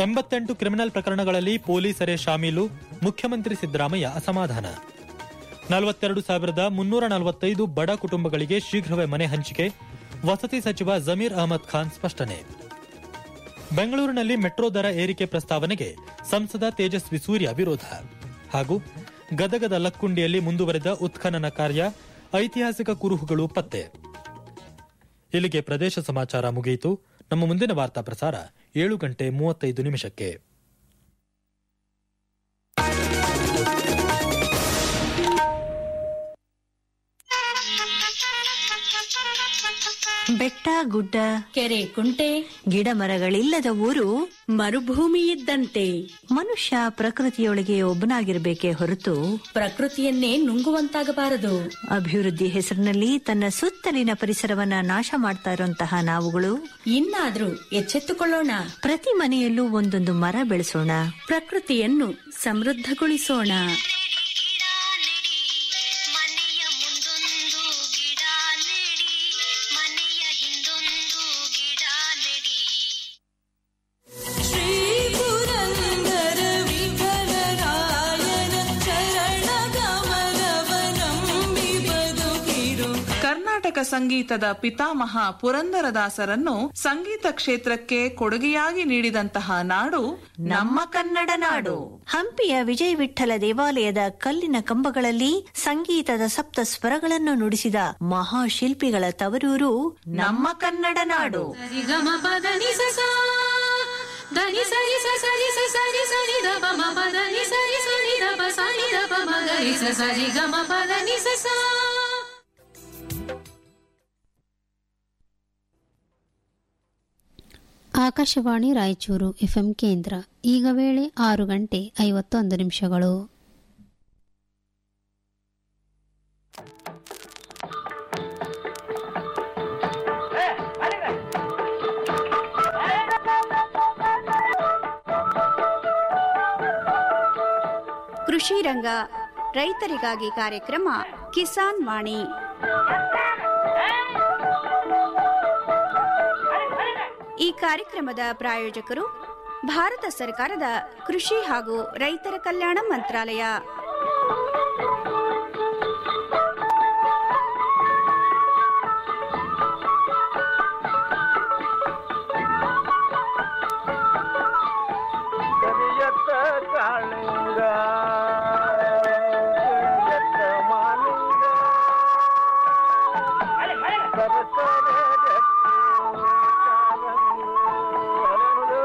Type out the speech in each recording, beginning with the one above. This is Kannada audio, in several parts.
ಎಂಬತ್ತೆಂಟು ಕ್ರಿಮಿನಲ್ ಪ್ರಕರಣಗಳಲ್ಲಿ ಪೊಲೀಸರೇ ಶಾಮೀಲು ಮುಖ್ಯಮಂತ್ರಿ ಸಿದ್ದರಾಮಯ್ಯ ಅಸಮಾಧಾನ ನಲವತ್ತೆರಡು ಸಾವಿರದ ಮುನ್ನೂರ ನಲವತ್ತೈದು ಬಡ ಕುಟುಂಬಗಳಿಗೆ ಶೀಘ್ರವೇ ಮನೆ ಹಂಚಿಕೆ ವಸತಿ ಸಚಿವ ಜಮೀರ್ ಅಹಮದ್ ಖಾನ್ ಸ್ಪಷ್ಟನೆ ಬೆಂಗಳೂರಿನಲ್ಲಿ ಮೆಟ್ರೋ ದರ ಏರಿಕೆ ಪ್ರಸ್ತಾವನೆಗೆ ಸಂಸದ ತೇಜಸ್ವಿ ಸೂರ್ಯ ವಿರೋಧ ಹಾಗೂ ಗದಗದ ಲಕ್ಕುಂಡಿಯಲ್ಲಿ ಮುಂದುವರೆದ ಉತ್ಖನನ ಕಾರ್ಯ ಐತಿಹಾಸಿಕ ಕುರುಹುಗಳು ಪತ್ತೆ ಇಲ್ಲಿಗೆ ಪ್ರದೇಶ ಸಮಾಚಾರ ಮುಗಿಯಿತು ನಮ್ಮ ಮುಂದಿನ ವಾರ್ತಾ ಪ್ರಸಾರ ಏಳು ಗಂಟೆ ಮೂವತ್ತೈದು ನಿಮಿಷಕ್ಕೆ ಬೆಟ್ಟ ಗುಡ್ಡ ಕೆರೆ ಕುಂಟೆ ಗಿಡ ಮರಗಳಿಲ್ಲದ ಊರು ಮರುಭೂಮಿ ಇದ್ದಂತೆ ಮನುಷ್ಯ ಪ್ರಕೃತಿಯೊಳಗೆ ಒಬ್ಬನಾಗಿರ್ಬೇಕೇ ಹೊರತು ಪ್ರಕೃತಿಯನ್ನೇ ನುಂಗುವಂತಾಗಬಾರದು ಅಭಿವೃದ್ಧಿ ಹೆಸರಿನಲ್ಲಿ ತನ್ನ ಸುತ್ತಲಿನ ಪರಿಸರವನ್ನ ನಾಶ ಮಾಡ್ತಾ ಇರುವಂತಹ ನಾವುಗಳು ಇನ್ನಾದ್ರೂ ಎಚ್ಚೆತ್ತುಕೊಳ್ಳೋಣ ಪ್ರತಿ ಮನೆಯಲ್ಲೂ ಒಂದೊಂದು ಮರ ಬೆಳೆಸೋಣ ಪ್ರಕೃತಿಯನ್ನು ಸಮೃದ್ಧಗೊಳಿಸೋಣ ಮನೆಯ ಮುಂದೊಂದು ಗಿಡ ನೆಡಿ ಮನೆಯ ಹಿಂದೊಂದು ಗಿಡ ನೆಡಿ ಶ್ರೀ ಪುರಂದರ ವಿಠಲರಾಯನ ಚರಣ ಕಮಲವನಂಬಿ ಬದುಕಿರು ಕರ್ನಾಟಕ ಸಂಗೀತದ ಪಿತಾಮಹ ಪುರಂದರದಾಸರನ್ನು ಸಂಗೀತ ಕ್ಷೇತ್ರಕ್ಕೆ ಕೊಡುಗೆಯಾಗಿ ನೀಡಿದಂತಹ ನಾಡು ನಮ್ಮ ಕನ್ನಡ ನಾಡು ಹಂಪಿಯ ವಿಜಯ ವಿಠಲ ದೇವಾಲಯದ ಕಲ್ಲಿನ ಕಂಬಗಳಲ್ಲಿ ಸಂಗೀತದ ಸಪ್ತ ಸ್ವರಗಳನ್ನು ನುಡಿಸಿದ ಮಹಾಶಿಲ್ಪಿಗಳ ತವರೂರು ನಮ್ಮ ಕನ್ನಡ ನಾಡು ಗಮ ಪದ ನಿ ಸ ಸಾ. ಧನಿ ಸರಿ ಸ ಸರಿ ಸ ಸರಿ ಸರಿ ದ ಪ ಮ ಪದ ನಿ ಸರಿ ಸರಿ ದ ಪ ಸ ನಿ ದ ಪ ಮ ಗ ರಿ ಸ ಸರಿ ಗಮ ಪದ ನಿ ಸ ಸಾ. ಆಕಾಶವಾಣಿ ರಾಯಚೂರು ಎಫ್ಎಂ ಕೇಂದ್ರ ಈಗ ವೇಳೆ ಆರು ಗಂಟೆ ಐವತ್ತೊಂದು ನಿಮಿಷಗಳು ಕೃಷಿ ರಂಗ ರೈತರಿಗಾಗಿ ಕಾರ್ಯಕ್ರಮ ಕಿಸಾನ್ ವಾಣಿ ಈ ಕಾರ್ಯಕ್ರಮದ ಪ್ರಾಯೋಜಕರು ಭಾರತ ಸರ್ಕಾರದ ಕೃಷಿ ಹಾಗೂ ರೈತರ ಕಲ್ಯಾಣ ಮಂತ್ರಾಲಯ ಕರಿಯತ್ತ ಕಾಳಿಂಗ ಕರಿಯತ್ತ ಮಾಲಿಂಗ ಸರಸರ ಜಟ್ಟಿ ಕಾಲಂದು ಹರಳು.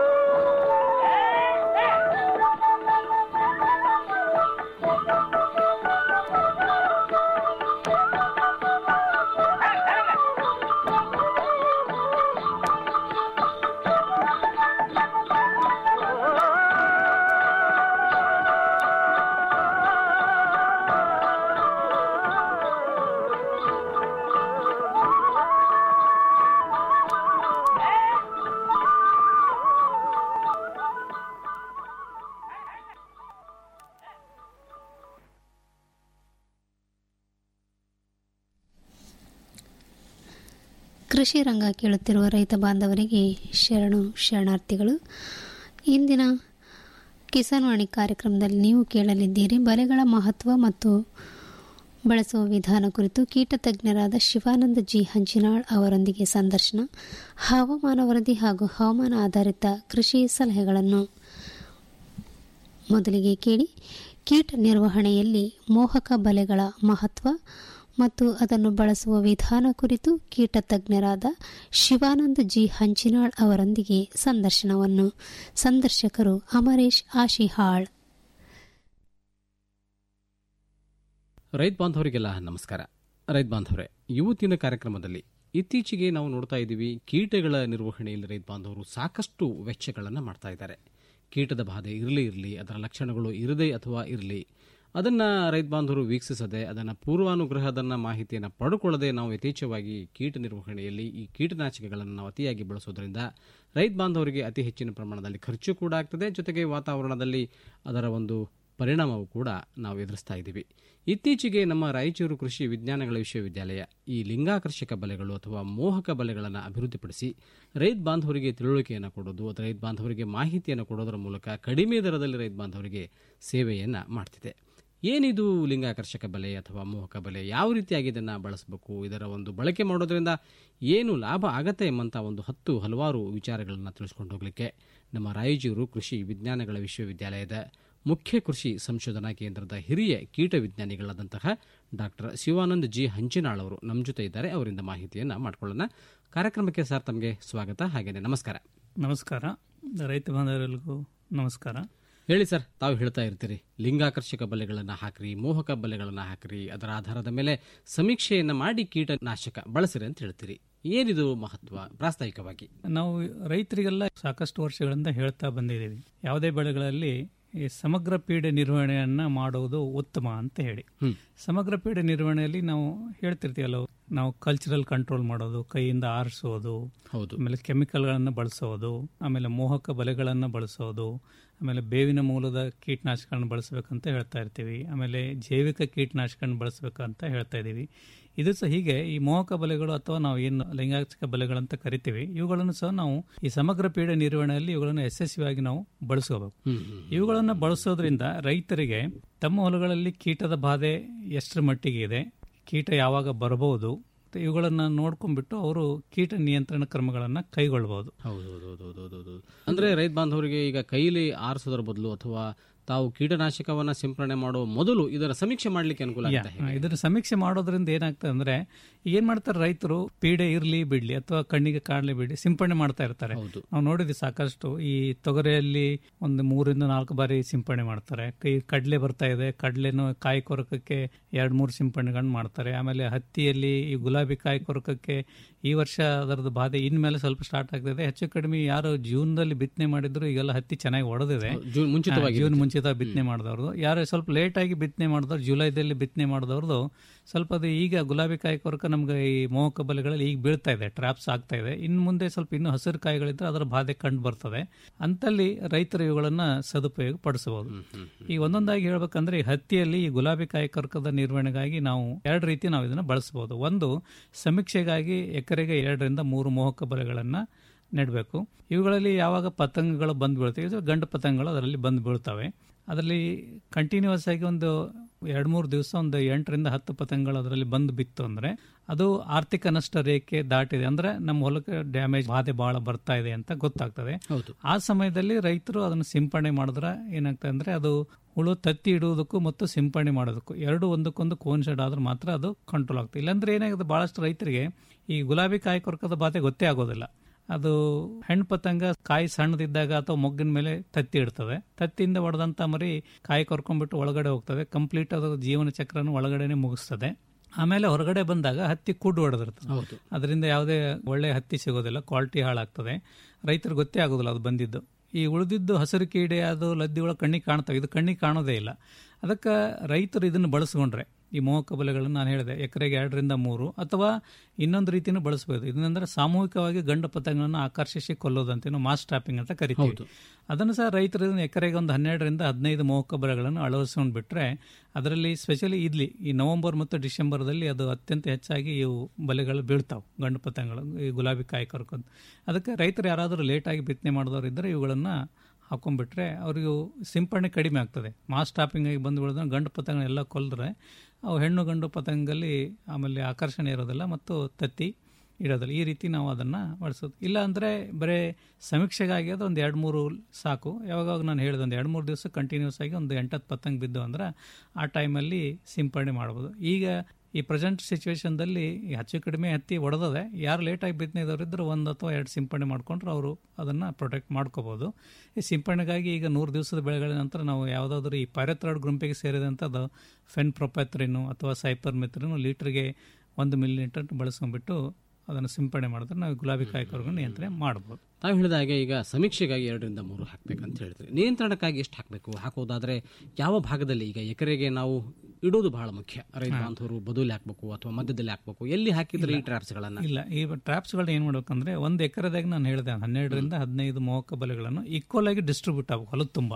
ಕೃಷಿ ರಂಗ ಕೇಳುತ್ತಿರುವ ರೈತ ಬಾಂಧವರಿಗೆ ಶರಣು ಶರಣಾರ್ಥಿಗಳು ಇಂದಿನ ಕಿಸಾನ್ ವಾಣಿ ಕಾರ್ಯಕ್ರಮದಲ್ಲಿ ನೀವು ಕೇಳಲಿದ್ದೀರಿ ಬಲೆಗಳ ಮಹತ್ವ ಮತ್ತು ಬಳಸುವ ವಿಧಾನ ಕುರಿತು ಕೀಟ ತಜ್ಞರಾದ ಶಿವಾನಂದ ಜಿ ಹಂಚಿನಾಳ್ ಅವರೊಂದಿಗೆ ಸಂದರ್ಶನ ಹವಾಮಾನ ವರದಿ ಹಾಗೂ ಹವಾಮಾನ ಆಧಾರಿತ ಕೃಷಿ ಸಲಹೆಗಳನ್ನು ಮೊದಲಿಗೆ ಕೇಳಿ ಕೀಟ ನಿರ್ವಹಣೆಯಲ್ಲಿ ಮೋಹಕ ಬಲೆಗಳ ಮಹತ್ವ ಮತ್ತು ಅದನ್ನು ಬಳಸುವ ವಿಧಾನ ಕುರಿತು ಕೀಟ ತಜ್ಞರಾದ ಶಿವಾನಂದ ಜಿ ಹಂಚಿನಾಳ್ ಅವರೊಂದಿಗೆ ಸಂದರ್ಶನವನ್ನು ಸಂದರ್ಶಕರು ಅಮರೇಶ್ ಆಶಿಹಾಳ್ ರೈತ ಬಾಂಧವರಿಗೆಲ್ಲ ನಮಸ್ಕಾರ ರೈತ ಬಾಂಧವರೇ ಇವತ್ತಿನ ಕಾರ್ಯಕ್ರಮದಲ್ಲಿ ಇತ್ತೀಚೆಗೆ ನಾವು ನೋಡ್ತಾ ಇದ್ದೀವಿ ಕೀಟಗಳ ನಿರ್ವಹಣೆಯಲ್ಲಿ ರೈತ ಬಾಂಧವರು ಸಾಕಷ್ಟು ವೆಚ್ಚಗಳನ್ನು ಮಾಡ್ತಾ ಇದ್ದಾರೆ ಕೀಟದ ಬಾಧೆ ಇರಲಿ ಇರಲಿ ಅದರ ಲಕ್ಷಣಗಳು ಇರದೇ ಅಥವಾ ಇರಲಿ ಅದನ್ನು ರೈತ ಬಾಂಧವರು ವೀಕ್ಷಿಸದೆ ಅದನ್ನು ಪೂರ್ವಾನುಗ್ರಹದನ್ನ ಮಾಹಿತಿಯನ್ನು ಪಡ್ಕೊಳ್ಳದೆ ನಾವು ಯಥೇಚ್ಛವಾಗಿ ಕೀಟ ನಿರ್ವಹಣೆಯಲ್ಲಿ ಈ ಕೀಟನಾಶಕಗಳನ್ನು ನಾವು ಅತಿಯಾಗಿ ಬಳಸೋದ್ರಿಂದ ರೈತ ಬಾಂಧವರಿಗೆ ಅತಿ ಹೆಚ್ಚಿನ ಪ್ರಮಾಣದಲ್ಲಿ ಖರ್ಚು ಕೂಡ ಆಗ್ತದೆ ಜೊತೆಗೆ ವಾತಾವರಣದಲ್ಲಿ ಅದರ ಒಂದು ಪರಿಣಾಮವೂ ಕೂಡ ನಾವು ಎದುರಿಸ್ತಾ ಇದ್ದೀವಿ ಇತ್ತೀಚೆಗೆ ನಮ್ಮ ರಾಯಚೂರು ಕೃಷಿ ವಿಜ್ಞಾನಗಳ ವಿಶ್ವವಿದ್ಯಾಲಯ ಈ ಲಿಂಗಾಕರ್ಷಕ ಬಲೆಗಳು ಅಥವಾ ಮೋಹಕ ಬಲೆಗಳನ್ನು ಅಭಿವೃದ್ಧಿಪಡಿಸಿ ರೈತ ಬಾಂಧವರಿಗೆ ತಿಳುವಳಿಕೆಯನ್ನು ಕೊಡೋದು ಅಥವಾ ರೈತ ಬಾಂಧವರಿಗೆ ಮಾಹಿತಿಯನ್ನು ಕೊಡೋದರ ಮೂಲಕ ಕಡಿಮೆ ದರದಲ್ಲಿ ರೈತ ಬಾಂಧವರಿಗೆ ಸೇವೆಯನ್ನು ಮಾಡ್ತಿದೆ ಏನಿದು ಲಿಂಗಾಕರ್ಷಕ ಬಲೆ ಅಥವಾ ಮೋಹಕ ಬಲೆ ಯಾವ ರೀತಿಯಾಗಿ ಇದನ್ನು ಬಳಸಬೇಕು ಇದರ ಒಂದು ಬಳಕೆ ಮಾಡೋದ್ರಿಂದ ಏನು ಲಾಭ ಆಗತ್ತೆ ಎಂಬಂಥ ಒಂದು ಹತ್ತು ಹಲವಾರು ವಿಚಾರಗಳನ್ನು ತಿಳಿಸ್ಕೊಂಡು ಹೋಗಲಿಕ್ಕೆ ನಮ್ಮ ರಾಯಚೂರು ಕೃಷಿ ವಿಜ್ಞಾನಗಳ ವಿಶ್ವವಿದ್ಯಾಲಯದ ಮುಖ್ಯ ಕೃಷಿ ಸಂಶೋಧನಾ ಕೇಂದ್ರದ ಹಿರಿಯ ಕೀಟ ವಿಜ್ಞಾನಿಗಳಾದಂತಹ ಡಾಕ್ಟರ್ ಶಿವಾನಂದ್ ಜಿ ಹಂಚಿನಾಳ್ ಅವರು ನಮ್ಮ ಜೊತೆ ಇದ್ದಾರೆ ಅವರಿಂದ ಮಾಹಿತಿಯನ್ನು ಮಾಡ್ಕೊಳ್ಳೋಣ ಕಾರ್ಯಕ್ರಮಕ್ಕೆ ಸರ್ ತಮಗೆ ಸ್ವಾಗತ ಹಾಗೆಯೇ ನಮಸ್ಕಾರ ನಮಸ್ಕಾರ ರೈತ ಬಾಂಧವರಿಗೂ ನಮಸ್ಕಾರ ಹೇಳಿ ಸರ್ ತಾವು ಹೇಳ್ತಾ ಇರ್ತೀರಿ ಲಿಂಗಾಕರ್ಷಕ ಬಲೆಗಳನ್ನು ಹಾಕ್ರಿ ಮೋಹಕ ಬಲೆಗಳನ್ನು ಹಾಕ್ರಿ ಅದರ ಆಧಾರದ ಮೇಲೆ ಸಮೀಕ್ಷೆಯನ್ನು ಮಾಡಿ ಕೀಟನಾಶಕ ಬಳಸಿರಿ ಅಂತ ಹೇಳ್ತೀರಿ ಏನಿದು ಮಹತ್ವ ಪ್ರಾಸ್ತಾವಿಕವಾಗಿ ನಾವು ರೈತರಿಗೆಲ್ಲ ಸಾಕಷ್ಟು ವರ್ಷಗಳಿಂದ ಹೇಳ್ತಾ ಬಂದಿದ್ದೀವಿ ಯಾವುದೇ ಬೆಳೆಗಳಲ್ಲಿ ಈ ಸಮಗ್ರ ಪೀಡೆ ನಿರ್ವಹಣೆಯನ್ನ ಮಾಡುವುದು ಉತ್ತಮ ಅಂತ ಹೇಳಿ ಸಮಗ್ರ ಪೀಡೆ ನಿರ್ವಹಣೆಯಲ್ಲಿ ನಾವು ಹೇಳ್ತಿರ್ತೀವಲ್ಲ ನಾವು ಕಲ್ಚರಲ್ ಕಂಟ್ರೋಲ್ ಮಾಡೋದು ಕೈಯಿಂದ ಆರಿಸೋದು ಹೌದು ಆಮೇಲೆ ಕೆಮಿಕಲ್ಗಳನ್ನು ಬಳಸೋದು ಆಮೇಲೆ ಮೋಹಕ ಬಲೆಗಳನ್ನು ಬಳಸೋದು ಆಮೇಲೆ ಬೇವಿನ ಮೂಲದ ಕೀಟನಾಶಕಗಳನ್ನು ಬಳಸಬೇಕಂತ ಹೇಳ್ತಾ ಇರ್ತೀವಿ ಆಮೇಲೆ ಜೈವಿಕ ಕೀಟನಾಶಕಗಳನ್ನು ಬಳಸಬೇಕಂತ ಹೇಳ್ತಾ ಇದ್ದೀವಿ ಇದು ಸಹ ಹೀಗೆ ಈ ಮೋಹಕ ಬಲೆಗಳು ಅಥವಾ ನಾವು ಏನು ಲೈಂಗಾಕರ್ಷಕ ಬಲೆಗಳಂತ ಕರಿತೀವಿ ಇವುಗಳನ್ನು ಸಹ ನಾವು ಈ ಸಮಗ್ರ ಪೀಡೆ ನಿರ್ವಹಣೆಯಲ್ಲಿ ಇವುಗಳನ್ನು ಯಶಸ್ವಿಯಾಗಿ ನಾವು ಬಳಸ್ಕೋಬೇಕು ಇವುಗಳನ್ನು ಬಳಸೋದ್ರಿಂದ ರೈತರಿಗೆ ತಮ್ಮ ಹೊಲಗಳಲ್ಲಿ ಕೀಟದ ಬಾಧೆ ಎಷ್ಟರ ಮಟ್ಟಿಗೆ ಇದೆ ಕೀಟ ಯಾವಾಗ ಬರಬಹುದು ಇವುಗಳನ್ನ ನೋಡ್ಕೊಂಡ್ಬಿಟ್ಟು ಅವರು ಕೀಟ ನಿಯಂತ್ರಣ ಕ್ರಮಗಳನ್ನು ಕೈಗೊಳ್ಳಬಹುದು ಹೌದು ಹೌದು ಹೌದು ಹೌದು ಹೌದು ಹೌದು ಅಂದ್ರೆ ರೈತ ಬಾಂಧವರಿಗೆ ಈಗ ಕೈಲಿ ಆರಿಸೋದ್ರ ಬದಲು ಅಥವಾ ತಾವು ಕೀಟನಾಶಕವನ್ನ ಸಿಂಪರಣೆ ಮಾಡುವ ಮೊದಲು ಇದರ ಸಮೀಕ್ಷೆ ಮಾಡ್ಲಿಕ್ಕೆ ಅನುಕೂಲ ಆಗುತ್ತೆ ಯಾ, ಇದರ ಸಮೀಕ್ಷೆ ಮಾಡೋದ್ರಿಂದ ಏನಾಗ್ತದೆ ಅಂದ್ರೆ ಏನ್ ಮಾಡ್ತಾರೆ ರೈತರು ಪೀಡೆ ಇರ್ಲಿ ಬಿಡ್ಲಿ ಅಥವಾ ಕಣ್ಣಿಗೆ ಕಾಡ್ಲಿ ಬಿಡ್ಲಿ ಸಿಂಪರಣೆ ಮಾಡ್ತಾ ಇರ್ತಾರೆ ನಾವು ನೋಡಿದ್ವಿ ಸಾಕಷ್ಟು ಈ ತೊಗರಿಯಲ್ಲಿ ಒಂದು ಮೂರಿಂದ ನಾಲ್ಕು ಬಾರಿ ಸಿಂಪರಣೆ ಮಾಡ್ತಾರೆ ಕೈ ಕಡಲೆ ಬರ್ತಾ ಇದೆ ಕಡಲೆನು ಕಾಯಿ ಕೊರಕಕ್ಕೆ ಎರಡ್ ಮೂರು ಸಿಂಪರಣೆಗಳನ್ನ ಮಾಡ್ತಾರೆ ಆಮೇಲೆ ಹತ್ತಿಯಲ್ಲಿ ಈ ಗುಲಾಬಿ ಕಾಯಿ ಕೊರಕಕ್ಕೆ ಈ ವರ್ಷ ಅದರದ್ದು ಬಾಧೆ ಇನ್ಮೇಲೆ ಸ್ವಲ್ಪ ಸ್ಟಾರ್ಟ್ ಆಗ್ತದೆ ಹೆಚ್ಚು ಕಡಿಮೆ ಯಾರು ಜೂನ್ದಲ್ಲಿ ಬಿತ್ತನೆ ಮಾಡಿದ್ರು ಈಗೆಲ್ಲ ಹತ್ತಿ ಚೆನ್ನಾಗಿ ಹೊಡೆದಿದೆ ಜೂನ್ ಮುಂಚಿತವಾಗಿ ಹಾ, ಜೂನ್ ಮುಂಚಿತ ಬಿತ್ತನೆ ಮಾಡಿದವ್ರದ್ದು ಯಾರು ಸ್ವಲ್ಪ ಲೇಟ್ ಆಗಿ ಬಿತ್ತನೆ ಮಾಡಿದವ್ರು ಜುಲೈದಲ್ಲಿ ಬಿತ್ತನೆ ಮಾಡಿದವ್ರದ್ದು ಸ್ವಲ್ಪ ಅದು ಈಗ ಗುಲಾಬಿ ಕಾಯಿ ಕೊರಕ ನಮ್ಗೆ ಈ ಮೋಹಕ ಬಲೆಗಳಲ್ಲಿ ಈಗ ಬೀಳ್ತಾ ಇದೆ ಟ್ರಾಪ್ಸ್ ಆಗ್ತಾ ಇದೆ ಇನ್ನು ಮುಂದೆ ಸ್ವಲ್ಪ ಇನ್ನೂ ಹಸಿರು ಕಾಯಿಗಳಿದ್ರೆ ಅದರ ಬಾಧೆ ಕಂಡು ಬರ್ತದೆ ಅಂತಲ್ಲಿ ರೈತರು ಇವುಗಳನ್ನ ಸದುಪಯೋಗ ಪಡಿಸಬಹುದು ಈಗ ಒಂದೊಂದಾಗಿ ಹೇಳ್ಬೇಕಂದ್ರೆ ಈ ಹತ್ತಿಯಲ್ಲಿ ಈ ಗುಲಾಬಿ ಕಾಯಿ ಕೊರಕದ ನಿರ್ವಹಣೆಗಾಗಿ ನಾವು ಎರಡು ರೀತಿ ನಾವು ಇದನ್ನ ಬಳಸಬಹುದು ಒಂದು ಸಮೀಕ್ಷೆಗಾಗಿ ಎಕರೆಗೆ ಎರಡರಿಂದ ಮೂರು ಮೋಹಕ ಬಲೆಗಳನ್ನ ನೆಡಬೇಕು ಇವುಗಳಲ್ಲಿ ಯಾವಾಗ ಪತಂಗಗಳು ಬಂದು ಬೀಳ್ತವೆ ಇದು ಗಂಡು ಪತಂಗಗಳು ಅದರಲ್ಲಿ ಬಂದು ಬೀಳ್ತವೆ ಅದರಲ್ಲಿ ಕಂಟಿನ್ಯೂಸ್ ಆಗಿ ಒಂದು ಎರಡು ಮೂರು ದಿವಸ ಒಂದು ಎಂಟರಿಂದ ಹತ್ತು ಪತಂಗಗಳು ಅದರಲ್ಲಿ ಬಂದು ಬಿತ್ತು ಅಂದ್ರೆ ಅದು ಆರ್ಥಿಕ ನಷ್ಟ ರೇಖೆ ದಾಟಿದೆ ಅಂದ್ರೆ ನಮ್ಮ ಹೊಲಕ್ಕೆ ಡ್ಯಾಮೇಜ್ ಬಾಧೆ ಬಹಳ ಬರ್ತಾ ಇದೆ ಅಂತ ಗೊತ್ತಾಗ್ತದೆ ಹೌದು ಆ ಸಮಯದಲ್ಲಿ ರೈತರು ಅದನ್ನು ಸಿಂಪಡಣೆ ಮಾಡಿದ್ರೆ ಏನಾಗ್ತದೆ ಅಂದ್ರೆ ಅದು ಹುಳು ತತ್ತಿ ಇಡುವುದಕ್ಕೂ ಮತ್ತು ಸಿಂಪಡಣೆ ಮಾಡೋದಕ್ಕೂ ಎರಡು ಒಂದಕ್ಕೊಂದು ಕೋನ್ಸೈಡ್ ಆದ್ರೆ ಮಾತ್ರ ಅದು ಕಂಟ್ರೋಲ್ ಆಗ್ತದೆ ಇಲ್ಲಾಂದ್ರೆ ಏನಾಗುತ್ತೆ ಬಹಳಷ್ಟು ರೈತರಿಗೆ ಈ ಗುಲಾಬಿ ಕಾಯಿ ಕೊರಕದ ಬಾಧೆ ಗೊತ್ತೇ ಆಗೋದಿಲ್ಲ ಅದು ಹೆಣ್ಣು ಪತಂಗ ಕಾಯಿ ಸಣ್ಣದಿದ್ದಾಗ ಅಥವಾ ಮೊಗ್ಗಿನ ಮೇಲೆ ತತ್ತಿ ಇಡ್ತದೆ ತತ್ತಿಯಿಂದ ಹೊಡೆದಂತ ಮರಿ ಕಾಯಿ ಕೊರ್ಕೊಂಡ್ಬಿಟ್ಟು ಒಳಗಡೆ ಹೋಗ್ತದೆ ಕಂಪ್ಲೀಟ್ ಅದು ಜೀವನ ಚಕ್ರನ ಒಳಗಡೆನೆ ಮುಗಿಸ್ತದೆ ಆಮೇಲೆ ಹೊರಗಡೆ ಬಂದಾಗ ಹತ್ತಿ ಕುಡ್ ಹೊಡೆದಿರ್ತದೆ ಹೌದು ಅದರಿಂದ ಯಾವುದೇ ಒಳ್ಳೆ ಹತ್ತಿ ಸಿಗೋದಿಲ್ಲ ಕ್ವಾಲಿಟಿ ಹಾಳಾಗ್ತದೆ ರೈತರಿಗೆ ಗೊತ್ತೇ ಆಗೋದಿಲ್ಲ ಅದು ಬಂದಿದ್ದು ಈ ಉಳಿದಿದ್ದು ಹಸಿರು ಕೀಡೆ ಅದು ಲದ್ದಿ ಒಳಗೆ ಕಣ್ಣಿಗೆ ಕಾಣ್ತವೆ ಇದು ಕಣ್ಣಿಗೆ ಕಾಣೋದೇ ಇಲ್ಲ ಅದಕ್ಕೆ ರೈತರು ಇದನ್ನು ಬಳಸ್ಕೊಂಡ್ರೆ ಈ ಮೋಹಕ ಬಲೆಗಳನ್ನು ನಾನು ಹೇಳಿದೆ ಎಕರೆಗೆ ಎರಡರಿಂದ ಮೂರು ಅಥವಾ ಇನ್ನೊಂದು ರೀತಿನೂ ಬಳಸಬಹುದು ಇದನ್ನಂದ್ರೆ ಸಾಮೂಹಿಕವಾಗಿ ಗಂಡು ಪತಂಗಗಳನ್ನು ಆಕರ್ಷಿಸಿ ಕೊಲ್ಲೋದು ಅಂತ ನಾವು ಮಾಸ್ ಟ್ರಾಪಿಂಗ್ ಅಂತ ಕರಿತೀವಿ ಅದನ್ನು ಸಹ ರೈತರು ಇದನ್ನ ಎಕರೆಗೆ ಒಂದು ಹನ್ನೆರಡರಿಂದ ಹದಿನೈದು ಮೋಹಕ ಬಲೆಗಳನ್ನು ಅಳವಡಿಸ್ಕೊಂಡು ಬಿಟ್ರೆ ಅದರಲ್ಲಿ ಸ್ಪೆಷಲಿ ಇದ್ಲಿ ಈ ನವೆಂಬರ್ ಮತ್ತು ಡಿಸೆಂಬರ್ದಲ್ಲಿ ಅದು ಅತ್ಯಂತ ಹೆಚ್ಚಾಗಿ ಇವು ಬಲೆಗಳು ಬೀಳ್ತಾವೆ ಗಂಡು ಪತಂಗಗಳು ಈ ಗುಲಾಬಿ ಕಾಯಿ ಕರ್ಕೊಂಡು ಅದಕ್ಕೆ ರೈತರು ಯಾರಾದರೂ ಲೇಟಾಗಿ ಬಿತ್ತನೆ ಮಾಡಿದವರು ಇದ್ದರೆ ಇವುಗಳನ್ನು ಹಾಕೊಂಡ್ಬಿಟ್ರೆ ಅವ್ರಿಗೂ ಸಿಂಪಡಣೆ ಕಡಿಮೆ ಆಗ್ತದೆ ಮಾಸ್ ಟಾಪಿಂಗ್ ಆಗಿ ಬಂದು ಬಿಡೋದ್ರೆ ಗಂಡು ಪತಂಗ ಎಲ್ಲ ಕೊಲ್ಲದ್ರೆ ಅವು ಹೆಣ್ಣು ಗಂಡು ಪತಂಗಲ್ಲಿ ಆಮೇಲೆ ಆಕರ್ಷಣೆ ಇರೋದಿಲ್ಲ ಮತ್ತು ತತ್ತಿ ಇಡೋದಿಲ್ಲ ಈ ರೀತಿ ನಾವು ಅದನ್ನು ಬಳಸೋದು ಇಲ್ಲ ಅಂದರೆ ಬರೀ ಸಮೀಕ್ಷೆಗಾಗಿ ಅದು ಒಂದು ಎರಡು ಮೂರು ಸಾಕು ಯಾವಾಗ ನಾನು ಹೇಳಿದೆ ಒಂದು ಎರಡು ಮೂರು ದಿವಸ ಕಂಟಿನ್ಯೂಸ್ ಆಗಿ ಒಂದು ಎಂಟತ್ತು ಪತಂಗ ಬಿದ್ದು ಅಂದ್ರೆ ಆ ಟೈಮಲ್ಲಿ ಸಿಂಪಡಣೆ ಮಾಡ್ಬೋದು ಈಗ ಈ ಪ್ರೆಸೆಂಟ್ ಸಿಚುವೇಶನ್ದಲ್ಲಿ ಈ ಹೆಚ್ಚು ಕಡಿಮೆ ಹತ್ತಿ ಹೊಡೆದದೆ ಯಾರು ಲೇಟಾಗಿ ಬಿತ್ತನೆ ಇದ್ದವರು ಒಂದು ಅಥವಾ ಎರಡು ಸಿಂಪಡಣೆ ಮಾಡ್ಕೊಂಡ್ರೆ ಅವರು ಅದನ್ನು ಪ್ರೊಟೆಕ್ಟ್ ಮಾಡ್ಕೋಬೋದು ಈ ಸಿಂಪಡಣೆಗಾಗಿ ಈಗ ನೂರು ದಿವಸದ ಬೆಳೆಗಳ ನಂತರ ನಾವು ಯಾವುದಾದ್ರೂ ಈ ಪೈರತ್ರಾಯ್ಡ್ ಗುಂಪಿಗೆ ಸೇರಿದಂಥದ್ದು ಫೆನ್ ಪ್ರೊಪೆತ್ರಿನು ಅಥವಾ ಸೈಪರ್ ಮೆತ್ರಿನು ಲೀಟ್ರಿಗೆ ಒಂದು ಮಿಲಿ ಲೀಟರ್ ಬಳಸ್ಕೊಂಡ್ಬಿಟ್ಟು ಅದನ್ನು ಸಿಂಪಡಣೆ ಮಾಡಿದ್ರೆ ನಾವು ಗುಲಾಬಿ ಕಾಯಿ ಕೊರಕ ನಿಯಂತ್ರಣೆ ಮಾಡ್ಬೋದು ತಾವು ಹೇಳಿದ ಹಾಗೆ ಈಗ ಸಮೀಕ್ಷೆಗಾಗಿ ಎರಡರಿಂದ ಮೂರು ಹಾಕ್ಬೇಕಂತ ಹೇಳಿದ್ರಿ ನಿಯಂತ್ರಣಕ್ಕಾಗಿ ಎಷ್ಟು ಹಾಕಬೇಕು ಹಾಕೋದಾದ್ರೆ ಯಾವ ಭಾಗದಲ್ಲಿ ಈಗ ಎಕರೆಗೆ ನಾವು ಇಡೋದು ಬಹಳ ಮುಖ್ಯ ರೈತ ಬಾಂಧವರು ಬದುಲಿ ಹಾಕ್ಬೇಕು ಅಥವಾ ಮಧ್ಯದಲ್ಲಿ ಹಾಕ್ಬೇಕು ಎಲ್ಲಿ ಹಾಕಿದ್ರೆ ಈ ಟ್ರಾಪ್ಸ್ಗಳನ್ನ ಇಲ್ಲ ಈ ಟ್ರಾಪ್ಸ್ಗಳನ್ನ ಏನು ಮಾಡ್ಬೇಕಂದ್ರೆ ಒಂದು ಎಕರೆದಾಗ ನಾನು ಹೇಳಿದೆ ಹನ್ನೆರಡರಿಂದ ಹದಿನೈದು ಮೋಹಕ ಬಲೆಗಳನ್ನು ಈಕ್ವಲ್ ಆಗಿ ಡಿಸ್ಟ್ರಿಬ್ಯೂಟ್ ಆಗಬೇಕು ಹೊಲದ ತುಂಬ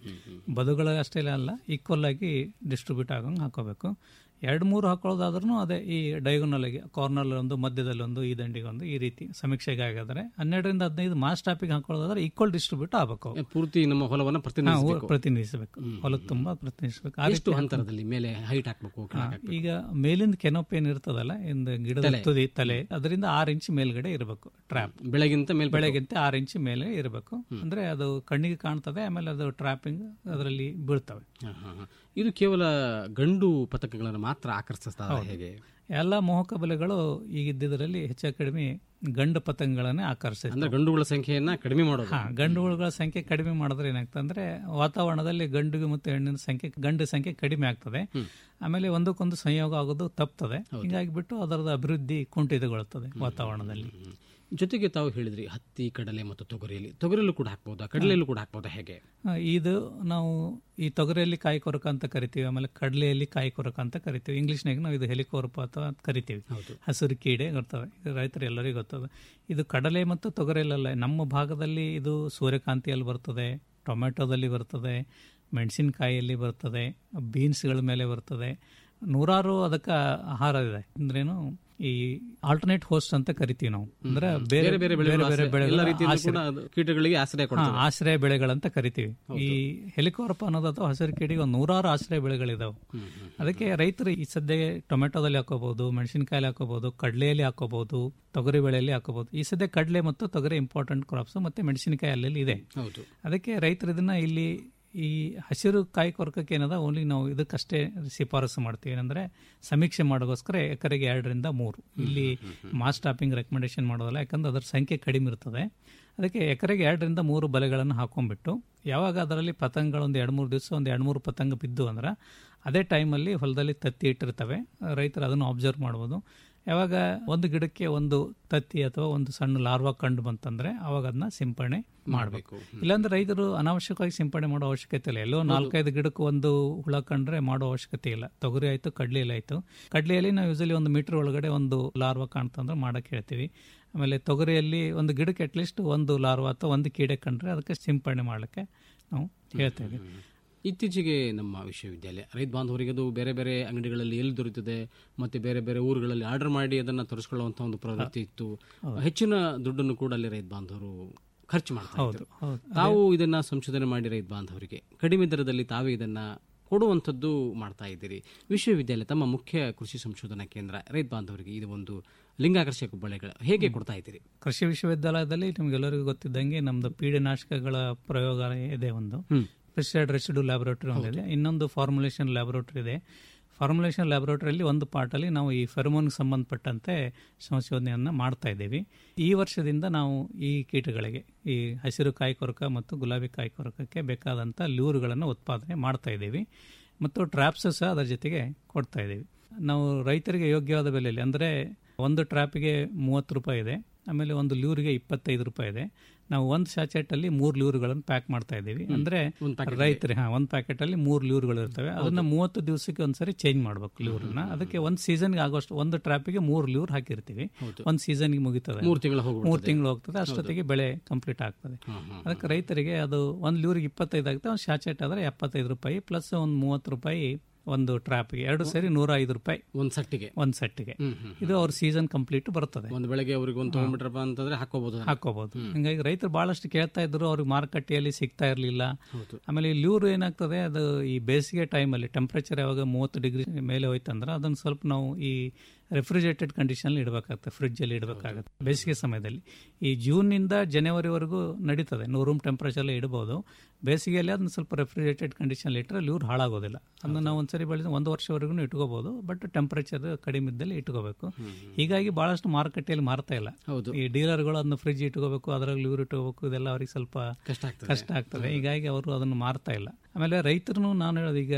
ಬದುಗಳ ಅಷ್ಟೇ ಅಲ್ಲ ಈಕ್ವಲ್ ಆಗಿ ಡಿಸ್ಟ್ರಿಬ್ಯೂಟ್ ಆಗಂಗೆ ಹಾಕೋಬೇಕು ಎರಡು ಮೂರು ಹಾಕೊಳ್ಳೋದಾದ್ರೂ ಅದೇ ಈ ಡೈಗೋನಲ್ ಆಗಿ ಕಾರ್ನರ್ ಒಂದು ಮಧ್ಯದಲ್ಲಿ ಒಂದು ಈ ದಂಡಿಗೆ ಒಂದು ಈ ರೀತಿ ಸಮೀಕ್ಷೆಗೆ ಆಗಿದ್ರೆ ಹನ್ನೆರಡರಿಂದ ಹದಿನೈದು ಮಾಸ್ ಟಾಪಿಗೆ ಹಾಕೊಳ್ಳೋದಾದ್ರೆ ಈಕ್ವಲ್ ಡಿಸ್ಟ್ರಿಬ್ಯೂಟ್ ಆಗಬೇಕು ಪೂರ್ತಿ ನಮ್ಮ ಹೊಲವನ್ನು ಹಾ, ಪ್ರತಿನಿಧಿಸಬೇಕು ಪ್ರತಿನಿಧಿಸಬೇಕು ಹೊಲದ ತುಂಬ ಪ್ರತಿನಿಧಿಸಬೇಕು ಆ ಎಷ್ಟು ರೀತಿ ಹಂತರದಲ್ಲಿ ಮೇಲೆ ಹೈಟ್ ಹಾಕ್ಬೇಕು ಹಾ, ಕೆಳಗೆ ಹಾಕ್ಬೇಕು? ಈಗ ಮೇಲಿಂದ ಕೆನೋಪ್ ಏನ್ ಇರ್ತದಲ್ಲ ಇಂದ ಗಿಡದ ತಲೆ. ತುದಿ ತಲೆ ಅದರಿಂದ ಆರು ಇಂಚ್ ಮೇಲ್ಗಡೆ ಇರಬೇಕು ಟ್ರ್ಯಾಪ್ ಬೆಳಗಿಂತ ಮೇಲೆ ಬೆಳಗಿಂತ ಆರು ಇಂಚ್ ಮೇಲೆ ಇರಬೇಕು ಅಂದ್ರೆ ಅದು ಕಣ್ಣಿಗೆ ಕಾಣ್ತದೆ ಆಮೇಲೆ ಅದು ಟ್ರಾಪಿಂಗ್ ಅದರಲ್ಲಿ ಬೀಳ್ತವೆ ಹಾ, ಹಾ, ಹಾ. ಇದು ಕೇವಲ ಗಂಡು ಪತಕಗಳನ್ನು ಮಾತ್ರ ಆಕರ್ಷಿಸ್ತಾ ಹೌದು. ಹೇಗೆ ಎಲ್ಲ ಮೋಹಕ ಬಲೆಗಳು ಈಗ ಇದ್ದಿದ್ರಲ್ಲಿ ಹೆಚ್ಚು ಕಡಿಮೆ ಗಂಡು ಪತಂಗಗಳನ್ನೇ ಆಕರ್ಷಿಸ್ತವೆ ಅಂದ್ರೆ ಗಂಡುಗಳ ಸಂಖ್ಯೆಯನ್ನ ಕಡಿಮೆ ಮಾಡೋದು ಹಾ ಗಂಡುಗಳ ಸಂಖ್ಯೆ ಕಡಿಮೆ ಮಾಡಿದ್ರೆ ಏನಾಗ್ತದೆ ಅಂದ್ರೆ ವಾತಾವರಣದಲ್ಲಿ ಗಂಡಿಗೆ ಮತ್ತು ಹೆಣ್ಣಿನ ಸಂಖ್ಯೆ ಗಂಡು ಸಂಖ್ಯೆ ಕಡಿಮೆ ಆಗ್ತದೆ ಆಮೇಲೆ ಒಂದಕ್ಕೊಂದು ಸಂಯೋಗ ಆಗೋದು ತಪ್ತದೆ ಹೀಗಾಗಿ ಬಿಟ್ಟು ಅದರದ ಅಭಿವೃದ್ಧಿ ಕುಂಠಿತಗೊಳ್ಳುತ್ತದೆ ವಾತಾವರಣದಲ್ಲಿ ಜೊತೆಗೆ ತಾವು ಹೇಳಿದ್ರಿ ಹತ್ತಿ ಕಡಲೆ ಮತ್ತು ತೊಗರಿಯಲ್ಲಿ ತೊಗರಿಯಲ್ಲೂ ಕೂಡ ಹಾಕ್ಬೋದಾ ಕಡಲೆಯಲ್ಲೂ ಕೂಡ ಹಾಕ್ಬೋದಾ ಹೇಗೆ ಆ, ಇದು ನಾವು ಈ ತೊಗರಿಯಲ್ಲಿ ಕಾಯಿ ಕೊರಕ ಅಂತ ಕರಿತೀವಿ ಆಮೇಲೆ ಕಡಲೆಯಲ್ಲಿ ಕಾಯಿ ಕೊರಕ ಅಂತ ಕರಿತೀವಿ ಇಂಗ್ಲಿಷ್ನಾಗ ನಾವು ಇದು ಹೆಲಿಕೋರ್ಪ ಅಥವಾ ಕರಿತೀವಿ ಹಸಿರು ಕೀಡೆ ಗೊತ್ತವೆ ಇದು ರೈತರು ಎಲ್ಲರಿಗೂ ಗೊತ್ತದ ಇದು ಕಡಲೆ ಮತ್ತು ತೊಗರಿಯಲ್ಲ ನಮ್ಮ ಭಾಗದಲ್ಲಿ ಇದು ಸೂರ್ಯಕಾಂತಿಯಲ್ಲಿ ಬರ್ತದೆ ಟೊಮೆಟೊದಲ್ಲಿ ಬರ್ತದೆ ಮೆಣಸಿನಕಾಯಿಯಲ್ಲಿ ಬರ್ತದೆ ಬೀನ್ಸ್ಗಳ ಮೇಲೆ ಬರ್ತದೆ ನೂರಾರು ಅದಕ್ಕೆ ಆಹಾರ ಇದೆ ಅಂದ್ರೇನು ಈ ಆಲ್ಟರ್ನೇಟ್ ಹೋಸ್ಟ್ ಅಂತ ಕರಿತೀವಿ ನಾವು ಅಂದ್ರೆ ಬೇರೆ ಬೇರೆ ಬೇರೆ ಬೆಳೆಗಳು ಬೇರೆ ಆಶ್ರಯ- ಬೆಳೆಗಳು ಎಲ್ಲ ರೀತಿಯಲ್ಲೂ ಆಶ್ರಯ- ಕೂಡ ಅದು ಕೀಟಗಳಿಗೆ ಆಶ್ರಯ ಕೊಡ್ತದೆ. ಹಾ, ಆಶ್ರಯ ಬೆಳೆಗಳಂತ ಕರಿತೀವಿ ಈ ಹೆಲಿಕೋರ್ಪ ಅನ್ನೋದು ಅಥವಾ ಹಸಿರು ಕೀಡಿಗೆ ಒಂದು ನೂರಾರು ಆಶ್ರಯ ಬೆಳೆಗಳಿದಾವೆ ಅದಕ್ಕೆ ರೈತರು ಈ ಸದ್ಯ ಟೊಮೆಟೊದಲ್ಲಿ ಹಾಕೋಬಹುದು ಮೆಣಸಿನಕಾಯಲ್ಲಿ ಹಾಕೋಬಹುದು ಕಡಲೆಯಲ್ಲಿ ಹಾಕೋಬಹುದು ತೊಗರಿ ಬೆಳೆಯಲ್ಲಿ ಹಾಕೋಬಹುದು ಈ ಸದ್ಯ ಕಡಲೆ ಮತ್ತು ತೊಗರಿ ಇಂಪಾರ್ಟೆಂಟ್ ಕ್ರಾಪ್ಸ್ ಮತ್ತೆ ಮೆಣಸಿನಕಾಯಿ ಅಲ್ಲಲ್ಲಿ ಇದೆ ಹೌದು ಅದಕ್ಕೆ ರೈತರು ಇದನ್ನ ಇಲ್ಲಿ ಈ ಹಸಿರು ಕಾಯಿ ಕೊರಕಕ್ಕೆ ಏನದ ಓನ್ಲಿ ನಾವು ಇದಕ್ಕಷ್ಟೇ ಶಿಫಾರಸು ಮಾಡ್ತೀವಿ ಏನಂದ್ರೆ ಸಮೀಕ್ಷೆ ಮಾಡೋಗೋಸ್ಕರ ಎಕರೆಗೆ ಎರಡರಿಂದ ಮೂರು ಇಲ್ಲಿ ಮಾಸ್ ಟಾಪಿಂಗ್ ರೆಕಮೆಂಡೇಶನ್ ಮಾಡೋದಲ್ಲ ಯಾಕಂದ್ರೆ ಅದರ ಸಂಖ್ಯೆ ಕಡಿಮೆ ಇರ್ತದೆ ಅದಕ್ಕೆ ಎಕರೆಗೆ ಎರಡರಿಂದ ಮೂರು ಬಲೆಗಳನ್ನು ಹಾಕೊಂಡ್ಬಿಟ್ಟು ಯಾವಾಗ ಅದರಲ್ಲಿ ಪತಂಗಗಳು ಒಂದು ಎರಡು ಮೂರು ದಿವಸ ಒಂದು ಎರಡು ಮೂರು ಪತಂಗ ಬಿದ್ದು ಅಂದ್ರೆ ಅದೇ ಟೈಮಲ್ಲಿ ಹೊಲದಲ್ಲಿ ತತ್ತಿ ಇಟ್ಟಿರ್ತವೆ ರೈತರು ಅದನ್ನು ಅಬ್ಸರ್ವ್ ಮಾಡ್ಬೋದು ಯಾವಾಗ ಒಂದು ಗಿಡಕ್ಕೆ ಒಂದು ತತ್ತಿ ಅಥವಾ ಒಂದು ಸಣ್ಣ ಲಾರ್ವಾ ಕಂಡು ಬಂತಂದ್ರೆ ಅವಾಗ ಅದನ್ನ ಸಿಂಪಡಣೆ ಮಾಡಬೇಕು ಇಲ್ಲಾಂದ್ರೆ ರೈತರು ಅನಾವಶ್ಯಕವಾಗಿ ಸಿಂಪಡಣೆ ಮಾಡೋ ಅವಶ್ಯಕತೆ ಇಲ್ಲ ಎಲ್ಲೋ ನಾಲ್ಕೈದು ಗಿಡಕ್ಕೆ ಒಂದು ಹುಳ ಕಂಡ್ರೆ ಮಾಡೋ ಅವಶ್ಯಕತೆ ಇಲ್ಲ ತೊಗರಿ ಆಯ್ತು ಕಡ್ಲೆಯಲ್ಲಿ ಆಯ್ತು ಕಡ್ಲೆಯಲ್ಲಿ ನಾವು ಯೂಸಲಿ ಒಂದು ಮೀಟರ್ ಒಳಗಡೆ ಒಂದು ಲಾರ್ವಾ ಕಾಣ್ತಂದ್ರೆ ಮಾಡಕ್ಕೆ ಹೇಳ್ತೀವಿ ಆಮೇಲೆ ತೊಗರಿಯಲ್ಲಿ ಒಂದು ಗಿಡಕ್ಕೆ ಅಟ್ಲೀಸ್ಟ್ ಒಂದು ಲಾರ್ವಾ ಅಥವಾ ಒಂದು ಕೀಡೆ ಕಂಡ್ರೆ ಅದಕ್ಕೆ ಸಿಂಪಡಣೆ ಮಾಡಲಿಕ್ಕೆ ನಾವು ಹೇಳ್ತೇವೆ ಇತ್ತೀಚೆಗೆ ನಮ್ಮ ವಿಶ್ವವಿದ್ಯಾಲಯ ರೈತ ಬಾಂಧವರಿಗೆ ಅದು ಬೇರೆ ಬೇರೆ ಅಂಗಡಿಗಳಲ್ಲಿ ಎಲ್ಲಿ ದೊರೆಯುತ್ತದೆ ಮತ್ತೆ ಬೇರೆ ಬೇರೆ ಊರುಗಳಲ್ಲಿ ಆರ್ಡರ್ ಮಾಡಿ ಅದನ್ನ ತರಿಸ್ಕೊಳ್ಳುವಂತ ಒಂದು ಪ್ರವೃತ್ತಿ ಇತ್ತು ಹೆಚ್ಚಿನ ದುಡ್ಡನ್ನು ಕೂಡ ಅಲ್ಲಿ ರೈತ ಬಾಂಧವರು ಖರ್ಚು ಮಾಡ್ತಾ ಇದ್ರು ಹೌದು. ತಾವು ಇದನ್ನ ಸಂಶೋಧನೆ ಮಾಡಿ ರೈತ ಬಾಂಧವರಿಗೆ ಕಡಿಮೆ ದರದಲ್ಲಿ ತಾವೇ ಇದನ್ನ ಕೊಡುವಂಥದ್ದು ಮಾಡ್ತಾ ಇದ್ದೀರಿ ವಿಶ್ವವಿದ್ಯಾಲಯ ತಮ್ಮ ಮುಖ್ಯ ಕೃಷಿ ಸಂಶೋಧನಾ ಕೇಂದ್ರ ರೈತ ಬಾಂಧವರಿಗೆ ಇದು ಒಂದು ಲಿಂಗಾಕರ್ಷಕ ಬಳೆಗಳು ಹೇಗೆ ಕೊಡ್ತಾ ಇದ್ದೀರಿ ಕೃಷಿ ವಿಶ್ವವಿದ್ಯಾಲಯದಲ್ಲಿ ನಿಮ್ಗೆಲ್ಲರಿಗೂ ಗೊತ್ತಿದ್ದಂಗೆ ನಮ್ದು ಪೀಡನಾಶಕಗಳ ಪ್ರಯೋಗಾಲಯ ಇದೆ ಒಂದು ಪ್ರಿಸೈಡ್ ರೆಸಿಡು ಲ್ಯಾಬೊರೇಟರಿ ಒಂದಿದೆ ಇನ್ನೊಂದು ಫಾರ್ಮುಲೇಷನ್ ಲ್ಯಾಬೊರೇಟರಿ ಇದೆ ಫಾರ್ಮುಲೇಷನ್ ಲ್ಯಾಬೊರೇಟರಿಯಲ್ಲಿ ಒಂದು ಪಾರ್ಟಲ್ಲಿ ನಾವು ಈ ಫೆರಮೋನ್ಗೆ ಸಂಬಂಧಪಟ್ಟಂತೆ ಸಂಶೋಧನೆಯನ್ನು ಮಾಡ್ತಾ ಇದ್ದೀವಿ ಈ ವರ್ಷದಿಂದ ನಾವು ಈ ಕೀಟಗಳಿಗೆ ಈ ಹಸಿರು ಕಾಯಿ ಕೊರಕ ಮತ್ತು ಗುಲಾಬಿ ಕಾಯಿ ಕೊರಕಕ್ಕೆ ಬೇಕಾದಂಥ ಲ್ಯೂರುಗಳನ್ನು ಉತ್ಪಾದನೆ ಮಾಡ್ತಾ ಇದ್ದೀವಿ ಮತ್ತು ಟ್ರ್ಯಾಪ್ಸ್ ಸಹ ಅದರ ಜೊತೆಗೆ ಕೊಡ್ತಾ ಇದ್ದೀವಿ ನಾವು ರೈತರಿಗೆ ಯೋಗ್ಯವಾದ ಬೆಲೆಯಲ್ಲಿ ಅಂದರೆ ಒಂದು ಟ್ರ್ಯಾಪಿಗೆ ಮೂವತ್ತು ರೂಪಾಯಿ ಇದೆ ಆಮೇಲೆ ಒಂದು ಲ್ಯೂರಿಗೆ ಇಪ್ಪತ್ತೈದು ರೂಪಾಯಿ ಇದೆ ನಾವು ಒಂದು ಶಾಚೆಟ್ಟಲ್ಲಿ ಮೂರು ಲ್ಯೂರುಗಳನ್ನು ಪ್ಯಾಕ್ ಮಾಡ್ತಾ ಇದ್ದೀವಿ ಅಂದ್ರೆ ರೈತರಿಗೆ ಹಾ ಒಂದು ಪ್ಯಾಕೆಟ್ ಅಲ್ಲಿ ಮೂರು ಲ್ಯೂರ್ಗಳು ಇರ್ತವೆ ಅದನ್ನ ಮೂವತ್ತು ದಿವಸಕ್ಕೆ ಒಂದ್ಸರಿ ಚೇಂಜ್ ಮಾಡ್ಬೇಕು ಲ್ಯೂರ್ನ ಅದಕ್ಕೆ ಒಂದು ಸೀಸನ್ಗೆ ಆಗೋಷ್ಟು ಒಂದು ಟ್ರಾಪಿಗೆ ಮೂರು ಲ್ಯೂರ್ ಹಾಕಿರ್ತೀವಿ ಒಂದು ಸೀಸನ್ಗೆ ಮುಗಿತದೆ ಮೂರು ತಿಂಗಳು ಹೋಗ್ಬಿಡ್ತದೆ. ಮೂರು ತಿಂಗಳು ಹೋಗ್ತದೆ ಅಷ್ಟೊತ್ತಿಗೆ ಬೆಳೆ ಕಂಪ್ಲೀಟ್ ಆಗ್ತದೆ ಅದಕ್ಕೆ ರೈತರಿಗೆ ಅದು ಒಂದು ಲ್ಯೂರಿಗೆ ಇಪ್ಪತ್ತೈದು ಆಗುತ್ತೆ ಒಂದು ಶಾಚೆಟ್ ಆದ್ರೆ ಎಪ್ಪತ್ತೈದು ರೂಪಾಯಿ ಪ್ಲಸ್ ಒಂದು ಮೂವತ್ತು ರೂಪಾಯಿ ಒಂದು ಟ್ರಾಪ್ಗೆ ಎರಡು ಸೇರಿ ನೂರ ಐದು ರೂಪಾಯಿ ಒಂದು ಸಟ್ಟಿಗೆ ಒಂದು ಸೆಟ್ಗೆ ಇದು ಅವ್ರ ಸೀಸನ್ ಕಂಪ್ಲೀಟ್ ಬರ್ತದೆ ಒಂದು ಬೆಳಗ್ಗೆ ಅವ್ರಿಗೆ ಒಂದು ತಗೊಂಡ್ಬಿಟ್ರಪ್ಪ ಅಂತಂದ್ರೆ ಹಾಕೋಬಹುದು ಹಾಕೋಬಹುದು ಹಿಂಗಾಗಿ ರೈತರು ಬಹಳಷ್ಟು ಕೇಳ್ತಾ ಇದ್ರು ಅವ್ರಿಗೆ ಮಾರುಕಟ್ಟೆಯಲ್ಲಿ ಸಿಗ್ತಾ ಇರಲಿಲ್ಲ ಆಮೇಲೆ ಈ ಲ್ಯೂರು ಏನಾಗ್ತದೆ ಅದು ಈ ಬೇಸಿಗೆ ಟೈಮಲ್ಲಿ ಟೆಂಪರೇಚರ್ ಯಾವಾಗ ಮೂವತ್ತು ಡಿಗ್ರಿ ಮೇಲೆ ಹೋಯ್ತಂದ್ರೆ ಅದನ್ನ ಸ್ವಲ್ಪ ನಾವು ಈ ರೆಫ್ರಿಜರೇಟೆಡ್ ಕಂಡೀಷನ್ ಇಡಬೇಕಾಗುತ್ತೆ ಫ್ರಿಡ್ಜ್ ಅಲ್ಲಿ ಇಡಬೇಕಾಗುತ್ತೆ ಬೇಸಿಗೆ ಸಮಯದಲ್ಲಿ ಈ ಜೂನ್ ನಿಂದ ಜನವರಿವರೆಗೂ ನಡೀತದೆ ನೂರು ರೂಮ್ ಟೆಂಪರೇಚರ್ ಇಡಬಹುದು ಬೇಸಿಗೆಯಲ್ಲಿ ಅದನ್ನ ಸ್ವಲ್ಪ ರೆಫ್ರಿಜರೇಟೆಡ್ ಕಂಡೀಷನ್ ಇಟ್ಟರೆ ಲ್ಯೂರ್ ಹಾಳಾಗೋದಿಲ್ಲ ಅದನ್ನ ನಾವು ಒಂದ್ಸರಿ ಬೆಳೆದ ಒಂದು ವರ್ಷವರೆಗೂ ಇಟ್ಕೋಬಹುದು ಬಟ್ ಟೆಂಪರೇಚರ್ ಕಡಿಮೆ ಇದ್ದಲ್ಲಿ ಇಟ್ಕೋಬೇಕು ಹೀಗಾಗಿ ಬಹಳಷ್ಟು ಮಾರುಕಟ್ಟೆಯಲ್ಲಿ ಮಾರ್ತಾ ಇಲ್ಲ ಈ ಡೀಲರ್ಗಳು ಅದನ್ನ ಫ್ರಿಡ್ಜ್ ಇಟ್ಕೋಬೇಕು ಅದ್ರಲ್ಲಿ ಲ್ಯೂರ್ ಇಟ್ಕೋಬೇಕು ಇದೆಲ್ಲ ಅವ್ರಿಗೆ ಸ್ವಲ್ಪ ಕಷ್ಟ ಆಗ್ತದೆ ಕಷ್ಟ ಆಗ್ತದೆ ಹೀಗಾಗಿ ಅವರು ಅದನ್ನು ಮಾರ್ತಾ ಇಲ್ಲ ಆಮೇಲೆ ರೈತರು ನಾನು ಹೇಳೋದು ಈಗ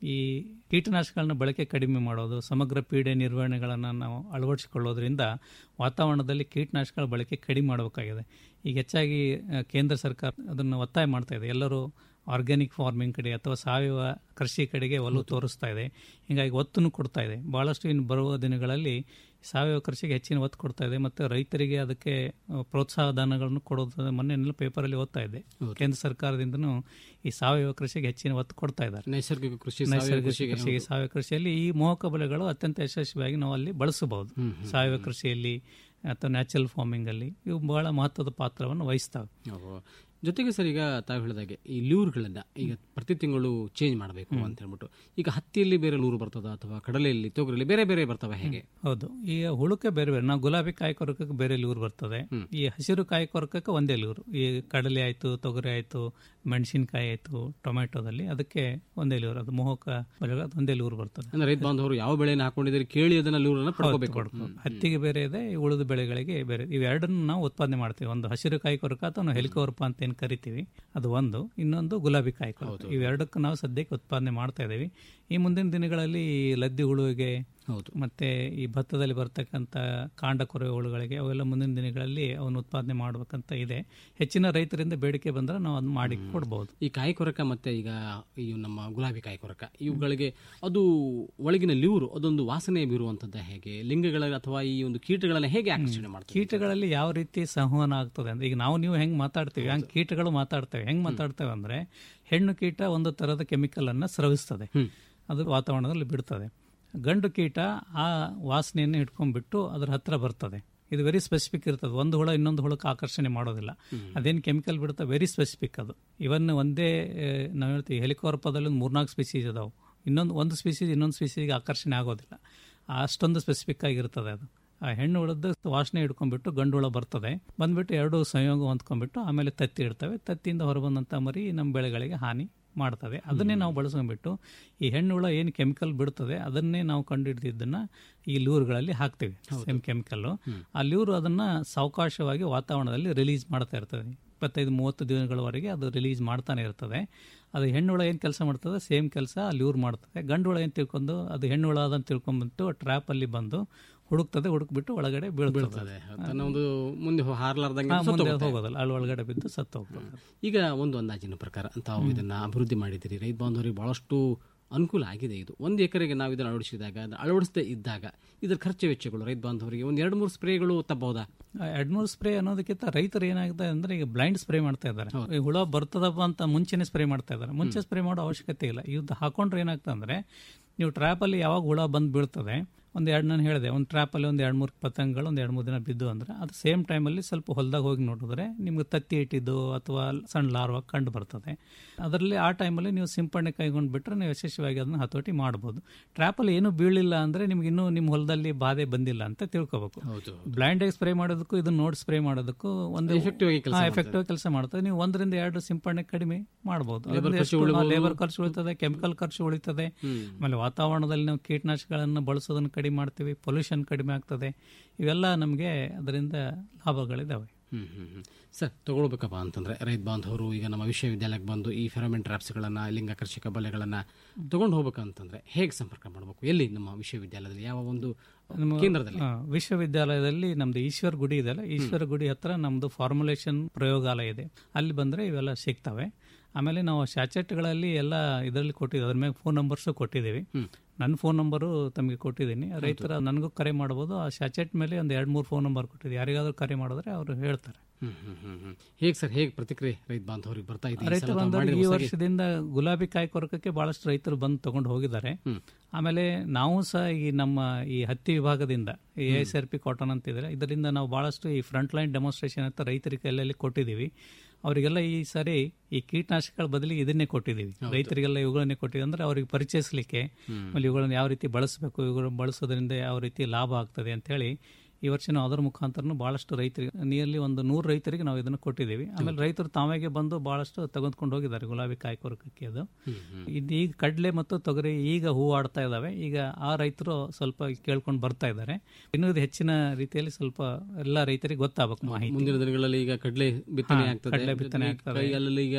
ಈ ಕೀಟನಾಶಕಗಳನ್ನ ಬಳಕೆ ಕಡಿಮೆ ಮಾಡೋದು ಸಮಗ್ರ ಪೀಡೆ ನಿರ್ವಹಣೆಗಳನ್ನು ನಾವು ಅಳವಡಿಸಿಕೊಳ್ಳೋದ್ರಿಂದ ವಾತಾವರಣದಲ್ಲಿ ಕೀಟನಾಶಕಗಳ ಬಳಕೆ ಕಡಿಮೆ ಮಾಡಬೇಕಾಗಿದೆ ಈಗ ಹೆಚ್ಚಾಗಿ ಆ, ಕೇಂದ್ರ ಸರ್ಕಾರ ಅದನ್ನು ಒತ್ತಾಯ ಮಾಡ್ತಾ ಇದೆ ಎಲ್ಲರೂ ಆರ್ಗ್ಯಾನಿಕ್ ಫಾರ್ಮಿಂಗ್ ಕಡೆ ಅಥವಾ ಸಾವಯವ ಕೃಷಿ ಕಡೆಗೆ ಒಲವು ತೋರಿಸ್ತಾ ಇದೆ ಹೀಗಾಗಿ ಒತ್ತನ್ನು ಕೊಡ್ತಾ ಇದೆ ಭಾಳಷ್ಟು ಇನ್ನು ಬರುವ ದಿನಗಳಲ್ಲಿ ಸಾವಯವ ಕೃಷಿಗೆ ಹೆಚ್ಚಿನ ಒತ್ತು ಕೊಡ್ತಾ ಇದೆ ಮತ್ತು ರೈತರಿಗೆ ಅದಕ್ಕೆ ಆ, ಪ್ರೋತ್ಸಾಹ ಧನಗಳನ್ನು ಕೊಡೋದು ಮೊನ್ನೆ ಪೇಪರಲ್ಲಿ ಓದ್ತಾ ಇದೆ ಕೇಂದ್ರ ಸರ್ಕಾರದಿಂದನೂ ಈ ಸಾವಯವ ಕೃಷಿಗೆ ಹೆಚ್ಚಿನ ಒತ್ತು ಕೊಡ್ತಾ ಇದ್ದಾರೆ ನೈಸರ್ಗಿಕ ಕೃಷಿ ಸಾವಯವ ನೈಸರ್ಗಿಕ ಕೃಷಿಗೆ ಕೃಷಿಗೆ ಹೌದು. ಸಾವಯವ ಕೃಷಿಯಲ್ಲಿ ಈ ಮೋಹಕ ಬಲೆಗಳು ಅತ್ಯಂತ ಯಶಸ್ವಿಯಾಗಿ ನಾವು ಅಲ್ಲಿ ಬಳಸಬಹುದು ಸಾವಯವ ಕೃಷಿಯಲ್ಲಿ ಅಥವಾ ನ್ಯಾಚುರಲ್ ಫಾರ್ಮಿಂಗ್ ಅಲ್ಲಿ ಇವು ಬಹಳ ಮಹತ್ವದ ಪಾತ್ರವನ್ನು ವಹಿಸ್ತವೆ ಓಹೋ. ಜೊತೆಗೆ ಸರ್ ಈಗ ತಾವು ಹೇಳಿದಾಗೆ ಈ ಲೂರ್ಗಳನ್ನ ಈಗ ಪ್ರತಿ ತಿಂಗಳು ಚೇಂಜ್ ಮಾಡಬೇಕು ಅಂತ ಹೇಳ್ಬಿಟ್ಟು ಈಗ ಹತ್ತಿಯಲ್ಲಿ ಬೇರೆ ಲೂರು ಬರ್ತದ ಅಥವಾ ಕಡಲೆಯಲ್ಲಿ ತೊಗರಿಯಲ್ಲಿ ಬೇರೆ ಬೇರೆ ಬರ್ತವೆ ಹೇಗೆ ಹೌದು ಈ ಹುಳುಕೆ ಬೇರೆ ಬೇರೆ ನಾವು ಗುಲಾಬಿ ಕಾಯಿ ಕೊರಕಕ್ಕೆ ಬೇರೆ ಲೂರು ಬರ್ತದೆ ಈ ಹಸಿರು ಕಾಯಿ ಕೊರಕಕ್ಕೆ ಒಂದೇ ಲೂರು ಈ ಕಡಲೆ ಆಯ್ತು ತೊಗರಿ ಆಯ್ತು ಮೆಣಸಿನಕಾಯಿ ಆಯ್ತು ಟೊಮೆಟೊದಲ್ಲಿ ಅದಕ್ಕೆ ಒಂದೇ ಲೂರು ಅದು ಮೋಹಕ ಬಲೆಗಳು ಅದು ಒಂದೇ ಲೂರು ಬರ್ತದೆ ಅಂದ್ರೆ ರೈತ ಬಾಂಧವರು ಯಾವ ಬೆಳೆಯನ್ನು ಹಾಕೊಂಡಿದ್ದಾರೆ ಕೇಳಿ ಅದನ್ನ ಲೂರನ್ನ ಪಡ್ಕೋಬೇಕು ಪಡ್ಕೊ- ಹತ್ತಿಗೆ ಬೇರೆ ಇದೆ ಈ ಉಳಿದ ಬೆಳೆಗಳಿಗೆ ಬೇರೆ ಇವೆರಡನ್ನು ನಾವು ಉತ್ಪಾದನೆ ಮಾಡ್ತೀವಿ ಒಂದು ಹಸಿರು ಕಾಯಿ ಕೊರಕ ಅಥವಾ ನಾವು ಹೆಲಿಕೋರ್ಪ ಅಂತ ಏನು ಕರಿತೀವಿ ಅದು ಒಂದು ಇನ್ನೊಂದು ಗುಲಾಬಿ ಕಾಯಿ ಕೊರಕ ಇವೆರಡಕ್ಕೂ ನಾವು ಸದ್ಯಕ್ಕೆ ಉತ್ಪಾದನೆ ಮಾಡ್ತಾ ಇದ್ದೀವಿ ಈ ಮುಂದಿನ ದಿನಗಳಲ್ಲಿ ಈ ಲದ್ದಿ ಹುಳುವಿಗೆ ಹೌದು ಮತ್ತೆ ಈ ಭತ್ತದಲ್ಲಿ ಬರ್ತಕ್ಕಂಥ ಕಾಂಡ ಕೊರೆ ಹುಳುಗಳಿಗೆ ಅವೆಲ್ಲ ಮುಂದಿನ ದಿನಗಳಲ್ಲಿ ಅವನ್ನ ಉತ್ಪಾದನೆ ಮಾಡ್ಬೇಕಂತ ಇದೆ ಹೆಚ್ಚಿನ ರೈತರಿಂದ ಬೇಡಿಕೆ ಬಂದ್ರೆ ನಾವು ಅದನ್ನ ಮಾಡಿ ಕೊಡ್ಬೋದು ಈ ಕಾಯಿ ಕೊರಕ ಮತ್ತೆ ಈಗ ಈ ನಮ್ಮ ಗುಲಾಬಿ ಕಾಯಿ ಕೊರಕ ಇವುಗಳಿಗೆ ಅದು ಒಳಗಿನ ಲಿವರು ಅದೊಂದು ವಾಸನೆ ಬೀರುವಂತದ್ದು ಹೇಗೆ ಲಿಂಗಗಳ ಅಥವಾ ಈ ಒಂದು ಕೀಟಗಳನ್ನ ಹೇಗೆ ಆಕರ್ಷಣೆ ಮಾಡ್ತವೆ ಕೀಟಗಳಲ್ಲಿ ಯಾವ ರೀತಿ ಸಂವಹನ ಆಗ್ತದೆ ಅಂದ್ರೆ ಈಗ ನಾವು ನೀವು ಹೆಂಗ್ ಮಾತಾಡ್ತೀವಿ ಹಂಗೆ ಕೀಟಗಳು ಮಾತಾಡ್ತೇವೆ ಹೆಂಗ್ ಮಾತಾಡ್ತೇವೆ ಅಂದ್ರೆ ಹೆಣ್ಣು ಕೀಟ ಒಂದು ತರದ ಕೆಮಿಕಲ್ ಅನ್ನ ಸ್ರವಿಸ್ತದೆ ಅದು ವಾತಾವರಣದಲ್ಲಿ ಬಿಡ್ತದೆ ಗಂಡು ಕೀಟ ಆ ವಾಸನೆಯನ್ನು ಇಟ್ಕೊಂಡ್ಬಿಟ್ಟು ಅದ್ರ ಹತ್ರ ಬರ್ತದೆ ಇದು ವೆರಿ ಸ್ಪೆಸಿಫಿಕ್ ಇರ್ತದೆ ಒಂದು ಹುಳ ಇನ್ನೊಂದು ಹುಳಕ್ಕೆ ಆಕರ್ಷಣೆ ಮಾಡೋದಿಲ್ಲ ಅದೇನು ಕೆಮಿಕಲ್ ಬಿಡುತ್ತೆ ವೆರಿ ಸ್ಪೆಸಿಫಿಕ್ ಅದು ಇವನ್ ಒಂದೇ ಆ, ನಾವು ಹೇಳ್ತೀವಿ ಹೆಲಿಕಾರ್ಪದಲ್ಲಿ ಒಂದು ಮೂರ್ನಾಲ್ಕು ಸ್ಪೀಸೀಸ್ ಅದಾವು ಇನ್ನೊಂದು ಒಂದು ಸ್ಪೀಸೀಸ್ ಇನ್ನೊಂದು ಸ್ಪೀಸೀಸ್ಗೆ ಆಕರ್ಷಣೆ ಆಗೋದಿಲ್ಲ ಅಷ್ಟೊಂದು ಸ್ಪೆಸಿಫಿಕ್ ಆಗಿರ್ತದೆ ಅದು ಆ ಹೆಣ್ಣು ಹುಳದ ವಾಸನೆ ಹಿಡ್ಕೊಂಡ್ಬಿಟ್ಟು ಗಂಡು ಹುಳ ಬರ್ತದೆ ಬಂದ್ಬಿಟ್ಟು ಎರಡು ಸಂಯೋಗ ಹೊಂದ್ಕೊಂಡ್ಬಿಟ್ಟು ಆಮೇಲೆ ತತ್ತಿ ಇಡ್ತವೆ ತತ್ತಿಯಿಂದ ಹೊರಬಂದಂಥ ಮರಿ ನಮ್ಮ ಬೆಳೆಗಳಿಗೆ ಹಾನಿ ಮಾಡ್ತದೆ ಅದನ್ನೇ ನಾವು ಬಳಸ್ಕೊಂಡ್ಬಿಟ್ಟು ಈ ಹೆಣ್ಣು ಹುಳ ಏನು ಕೆಮಿಕಲ್ ಬಿಡ್ತದೆ ಅದನ್ನೇ ನಾವು ಕಂಡುಹಿಡಿದಿದ್ದನ್ನ ಈ ಲೂರ್ಗಳಲ್ಲಿ ಹಾಕ್ತೀವಿ ಸೇಮ್ ಕೆಮಿಕಲ್ಲು ಆ ಲೂರು ಅದನ್ನ ಸಾವಕಾಶವಾಗಿ ವಾತಾವರಣದಲ್ಲಿ ರಿಲೀಸ್ ಮಾಡ್ತಾ ಇರ್ತದೆ ಇಪ್ಪತ್ತೈದು ಮೂವತ್ತು ದಿನಗಳವರೆಗೆ ಅದು ರಿಲೀಸ್ ಮಾಡ್ತಾನೆ ಇರ್ತದೆ ಅದು ಹೆಣ್ಣು ಹುಳ ಏನು ಕೆಲಸ ಮಾಡ್ತದೆ ಸೇಮ್ ಕೆಲಸ ಲ್ಯೂರ್ ಮಾಡ್ತದೆ ಗಂಡು ಹುಳ ಏನು ತಿಳ್ಕೊಂಡು ಅದು ಹೆಣ್ಣು ಹುಳ ಅದಂತ ತಿಳ್ಕೊಂಡ್ಬಿಟ್ಟು ಟ್ರ್ಯಾಪಲ್ಲಿ ಬಂದು ಹುಡುಕ್ತದೆ ಹುಡುಕ್ಬಿಟ್ಟು ಒಳಗಡೆ ಬೀಳ್ತದೆ ಬೀಳ್ತದೆ ತನ್ನ ಒಂದು ಮುಂದೆ ಹಾರ್ಲಾರ್ದಂಗೆ ಹಾ, ಸತ್ತು ಮುಂದೆ ಹೋಗುತ್ತೆ. ಹೋಗೋದಲ್ಲ ಅಲ್ಲಿ ಒಳಗಡೆ ಬಿದ್ದು ಸತ್ತು ಹೋಗ್ತದೆ ಈಗ ಒಂದು ಅಂದಾಜಿನ ಪ್ರಕಾರ ತಾವು ಇದನ್ನ ಅಭಿವೃದ್ಧಿ ಮಾಡಿದ್ದೀರಿ ರೈತ ಬಾಂಧವರಿಗೆ ಬಹಳಷ್ಟು ಅನುಕೂಲ ಆಗಿದೆ ಇದು ಒಂದು ಎಕರೆಗೆ ನಾವು ಇದನ್ನು ಅಳವಡಿಸಿದಾಗ ಅದನ್ನ ಅಳವಡಿಸದೇ ಇದ್ದಾಗ ಇದರ ಖರ್ಚು ವೆಚ್ಚಗಳು ರೈತ ಬಾಂಧವರಿಗೆ ಒಂದು ಎರಡು ಮೂರು ಸ್ಪ್ರೇಗಳು ತಪ್ಪಬಹುದಾ ಎರಡ್ ಮೂರು ಸ್ಪ್ರೇ ಅನ್ನೋದಕ್ಕಿಂತ ರೈತರು ಏನಾಗಿದೆ ಅಂದ್ರೆ ಈಗ ಬ್ಲೈಂಡ್ ಸ್ಪ್ರೇ ಮಾಡ್ತಾ ಇದ್ದಾರೆ ಈ ಹುಳ ಬರ್ತದಪ್ಪ ಅಂತ ಮುಂಚೆನೆ ಸ್ಪ್ರೇ ಮಾಡ್ತಾ ಇದ್ದಾರೆ ಮುಂಚೆ ಸ್ಪ್ರೇ ಮಾಡೋ ಅವಶ್ಯಕತೆ ಇಲ್ಲ ಇದು ಹಾಕೊಂಡ್ರೆ ಏನಾಗ್ತದೆ ಅಂದ್ರೆ ನೀವು ಟ್ರ್ಯಾಪಲ್ಲಿ ಯಾವಾಗ ಹುಳ ಬಂದು ಬೀಳ್ತದೆ ಒಂದು ಎರಡು ನಾನು ಹೇಳಿದೆ ಒಂದು ಟ್ರ್ಯಾಪಲ್ಲಿ ಒಂದು ಎರಡು ಮೂರು ಪತಂಗಗಳು ಒಂದು ಎರಡು ಮೂರು ದಿನ ಬಿದ್ದು ಅಂದ್ರೆ ಅದು ಸೇಮ್ ಟೈಮಲ್ಲಿ ಸ್ವಲ್ಪ ಹೊಲದಾಗ ಹೋಗಿ ನೋಡಿದ್ರೆ ನಿಮ್ಗೆ ತತ್ತಿ ಇಟ್ಟಿದ್ದು ಅಥವಾ ಸಣ್ಣ ಲಾರ್ವ ಕಂಡು ಬರ್ತದೆ ಅದರಲ್ಲಿ ಆ ಟೈಮಲ್ಲಿ ನೀವು ಸಿಂಪಡಣೆ ಕೈಗೊಂಡು ಬಿಟ್ರೆ ನೀವು ಯಶಸ್ವಿಯಾಗಿ ಅದನ್ನ ಹತೋಟಿ ಮಾಡ್ಬೋದು ಟ್ರ್ಯಾಪಲ್ಲಿ ಏನು ಬೀಳಿಲ್ಲ ಅಂದ್ರೆ ನಿಮ್ಗೆ ಇನ್ನೂ ನಿಮ್ಮ ಹೊಲದಲ್ಲಿ ಬಾಧೆ ಬಂದಿಲ್ಲ ಅಂತ ತಿಳ್ಕೊಬೇಕು ಬ್ಲೈಂಡ್ ಆಗಿ ಸ್ಪ್ರೇ ಮಾಡೋದಕ್ಕೂ ಇದನ್ನ ನೋಡಿ ಸ್ಪ್ರೇ ಮಾಡೋದಕ್ಕೂ ಒಂದು Effective ಆಗಿ ಕೆಲ್ಸ ಎಫೆಕ್ಟಿವ್ ಕೆಲಸ ಮಾಡ್ತದೆ ನೀವು ಒಂದರಿಂದ ಎರಡು ಸಿಂಪಡಣೆ ಕಡಿಮೆ ಮಾಡಬಹುದು Labor ಖರ್ಚು ಉಳಿಬೋದು. ಲೇಬರ್ ಖರ್ಚು ಉಳಿತದೆ ಕೆಮಿಕಲ್ ಖರ್ಚು ಉಳಿತದೆ ಆಮೇಲೆ ವಾತಾವರಣದಲ್ಲಿ ನಾವು ಕೀಟನಾಶಕಗಳನ್ನು ಬಳಸೋದನ್ನು ಕಡಿಮೆ ಮಾಡ್ತೀವಿ ಪೊಲ್ಯೂಷನ್ ಕಡಿಮೆ ಆಗ್ತದೆ ಇವೆಲ್ಲ ನಮಗೆ ಅದರಿಂದ ಲಾಭಗಳಿದಾವೆ ಹ್ಮ್ ಹ್ಮ್ ಹ್ಮ್. ಸರ್ ತಗೊಳ್ಬೇಕಪ್ಪ ಅಂತಂದ್ರೆ ರೈತ ಬಾಂಧವರು ಈಗ ನಮ್ಮ ವಿಶ್ವವಿದ್ಯಾಲಯಕ್ಕೆ ಬಂದು ಈ ಫೆರಮೆಂಟ್ ಟ್ರಾಪ್ಸ್ಗಳನ್ನ ಲಿಂಗಕರ್ಷಕ ಬಲೆಗಳನ್ನ ತಗೊಂಡು ಹೋಗ್ಬೇಕಂತಂದ್ರೆ ಹೇಗೆ ಸಂಪರ್ಕ ಮಾಡಬೇಕು ಎಲ್ಲಿ ನಮ್ಮ ವಿಶ್ವವಿದ್ಯಾಲಯದಲ್ಲಿ ಯಾವ ಒಂದು ನಮ್ಮ ಕೇಂದ್ರದಲ್ಲಿ ಆ, ವಿಶ್ವವಿದ್ಯಾಲಯದಲ್ಲಿ ನಮ್ದು ಈಶ್ವರ ಗುಡಿ ಇದೆಯಲ್ಲ ಈಶ್ವರ ಗುಡಿ ಹತ್ರ ನಮ್ದು ಫಾರ್ಮುಲೇಷನ್ ಪ್ರಯೋಗಾಲಯ ಇದೆ ಅಲ್ಲಿ ಬಂದ್ರೆ ಇವೆಲ್ಲ ಸಿಗ್ತವೆ ಆಮೇಲೆ ನಾವು ಶಾಚೆಟ್ಗಳಲ್ಲಿ ಎಲ್ಲ ಇದರಲ್ಲಿ ಕೊಟ್ಟಿದ್ದೀವಿ ಅದ್ರ ಮೇಲೆ ಫೋನ್ ನಂಬರ್ಸು ಕೊಟ್ಟಿದ್ದೀವಿ ನನ್ನ ಫೋನ್ ನಂಬರು ತಮಗೆ ಕೊಟ್ಟಿದ್ದೀನಿ ರೈತರ ನನಗೂ ಕರೆ ಮಾಡ್ಬೋದು ಆ ಶಾಚೆಟ್ ಮೇಲೆ ಒಂದು ಎರಡು ಮೂರು ಫೋನ್ ನಂಬರ್ ಕೊಟ್ಟಿದ್ದೀವಿ ಯಾರಿಗಾದ್ರೂ ಕರೆ ಮಾಡಿದ್ರೆ ಅವರು ಹೇಳ್ತಾರೆ ಹ್ಮ್ ಹ್ಮ್ ಹ್ಮ್ ಹ್ಮ್. ಹೇಗೆ ಸರ್ ಹೇಗೆ ಪ್ರತಿಕ್ರಿಯೆ ರೈತ ಬಾಂಧವರಿಗೆ ಬರ್ತಾ ಇದೆ ಈ ರೈತ ಸಲ ತಾವು ಬಂದವರು ಮಾಡಿದ ಈ ಹೊಸ- ವರ್ಷದಿಂದ ಗುಲಾಬಿ ಕಾಯಿ ಕೊರಕಕ್ಕೆ ಬಹಳಷ್ಟು ರೈತರು ಬಂದು ತಗೊಂಡು ಹೋಗಿದ್ದಾರೆ ಆಮೇಲೆ ನಾವು ಸಹ ಈ ನಮ್ಮ ಈ ಹತ್ತಿ ವಿಭಾಗದಿಂದ ಈ ಎಸ್ ಆರ್ ಪಿ ಕಾಟನ್ ಅಂತಿದ್ರೆ ಇದರಿಂದ ನಾವು ಬಹಳಷ್ಟು ಈ ಫ್ರಂಟ್ ಲೈನ್ ಡೆಮಾನ್ಸ್ಟ್ರೇಷನ್ ಅಂತ ರೈತರಿಗೆ ಎಲ್ಲೆಲ್ಲಿ ಕೊಟ್ಟಿದ್ದೀವಿ ಅವರಿಗೆಲ್ಲ ಈ ಸರಿ ಈ ಕೀಟನಾಶಕಗಳ ಬದಲಿಗೆ ಇದನ್ನೇ ಕೊಟ್ಟಿದ್ದೀವಿ ರೈತರಿಗೆಲ್ಲ ಇವುಗಳನ್ನೇ ಕೊಟ್ಟಿದ್ದೀವಿ ಅಂದ್ರೆ ಅವ್ರಿಗೆ ಪರಿಚಯಿಸಲಿಕ್ಕೆ ಆಮೇಲೆ ಇವುಗಳನ್ನ ಯಾವ ರೀತಿ ಬಳಸಬೇಕು ಇವುಗಳನ್ನ ಬಳಸೋದ್ರಿಂದ ಯಾವ ರೀತಿ ಲಾಭ ಆಗ್ತದೆ ಅಂತ ಹೇಳಿ ಈ ವರ್ಷ ನಾವು ಅದರ ಮುಖಾಂತರನು ಬಹಳಷ್ಟು ರೈತರಿಗೆ ನಿಯರ್ಲಿ ಒಂದು ನೂರು ರೈತರಿಗೆ ನಾವು ಇದನ್ನು ಕೊಟ್ಟಿದ್ದೀವಿ ಆಮೇಲೆ ರೈತರು ತಾವಾಗೆ ಬಂದು ಬಹಳಷ್ಟು ತೆಗೆದುಕೊಂಡು ಹೋಗಿದ್ದಾರೆ ಗುಲಾಬಿ ಕಾಯಿ ಕೊರಕಕ್ಕೆ ಅದು ಇದು ಈಗ ಕಡಲೆ ಮತ್ತು ತೊಗರಿ ಈಗ ಹೂ ಆಡ್ತಾ ಇದಾವೆ ಈಗ ಆ ರೈತರು ಸ್ವಲ್ಪ ಕೇಳ್ಕೊಂಡು ಬರ್ತಾ ಇದ್ದಾರೆ ಇನ್ನೂ ಇದು ಹೆಚ್ಚಿನ ರೀತಿಯಲ್ಲಿ ಸ್ವಲ್ಪ ಎಲ್ಲ ರೈತರಿಗೆ ಗೊತ್ತಾಗಬೇಕು ಮಾಹಿತಿ ಮುಂದಿನ ದಿನಗಳಲ್ಲಿ ಈಗ ಕಡಲೆ ಬಿತ್ತನೆ ಹಾ, ಆಗ್ತದೆ ಕಡ್ಲೆ ಬಿತ್ತನೆ ಜೊತೆಗೆ ಆಗ್ತದೆ. ಕೈ ಅಲ್ಲಲ್ಲಿ ಈಗ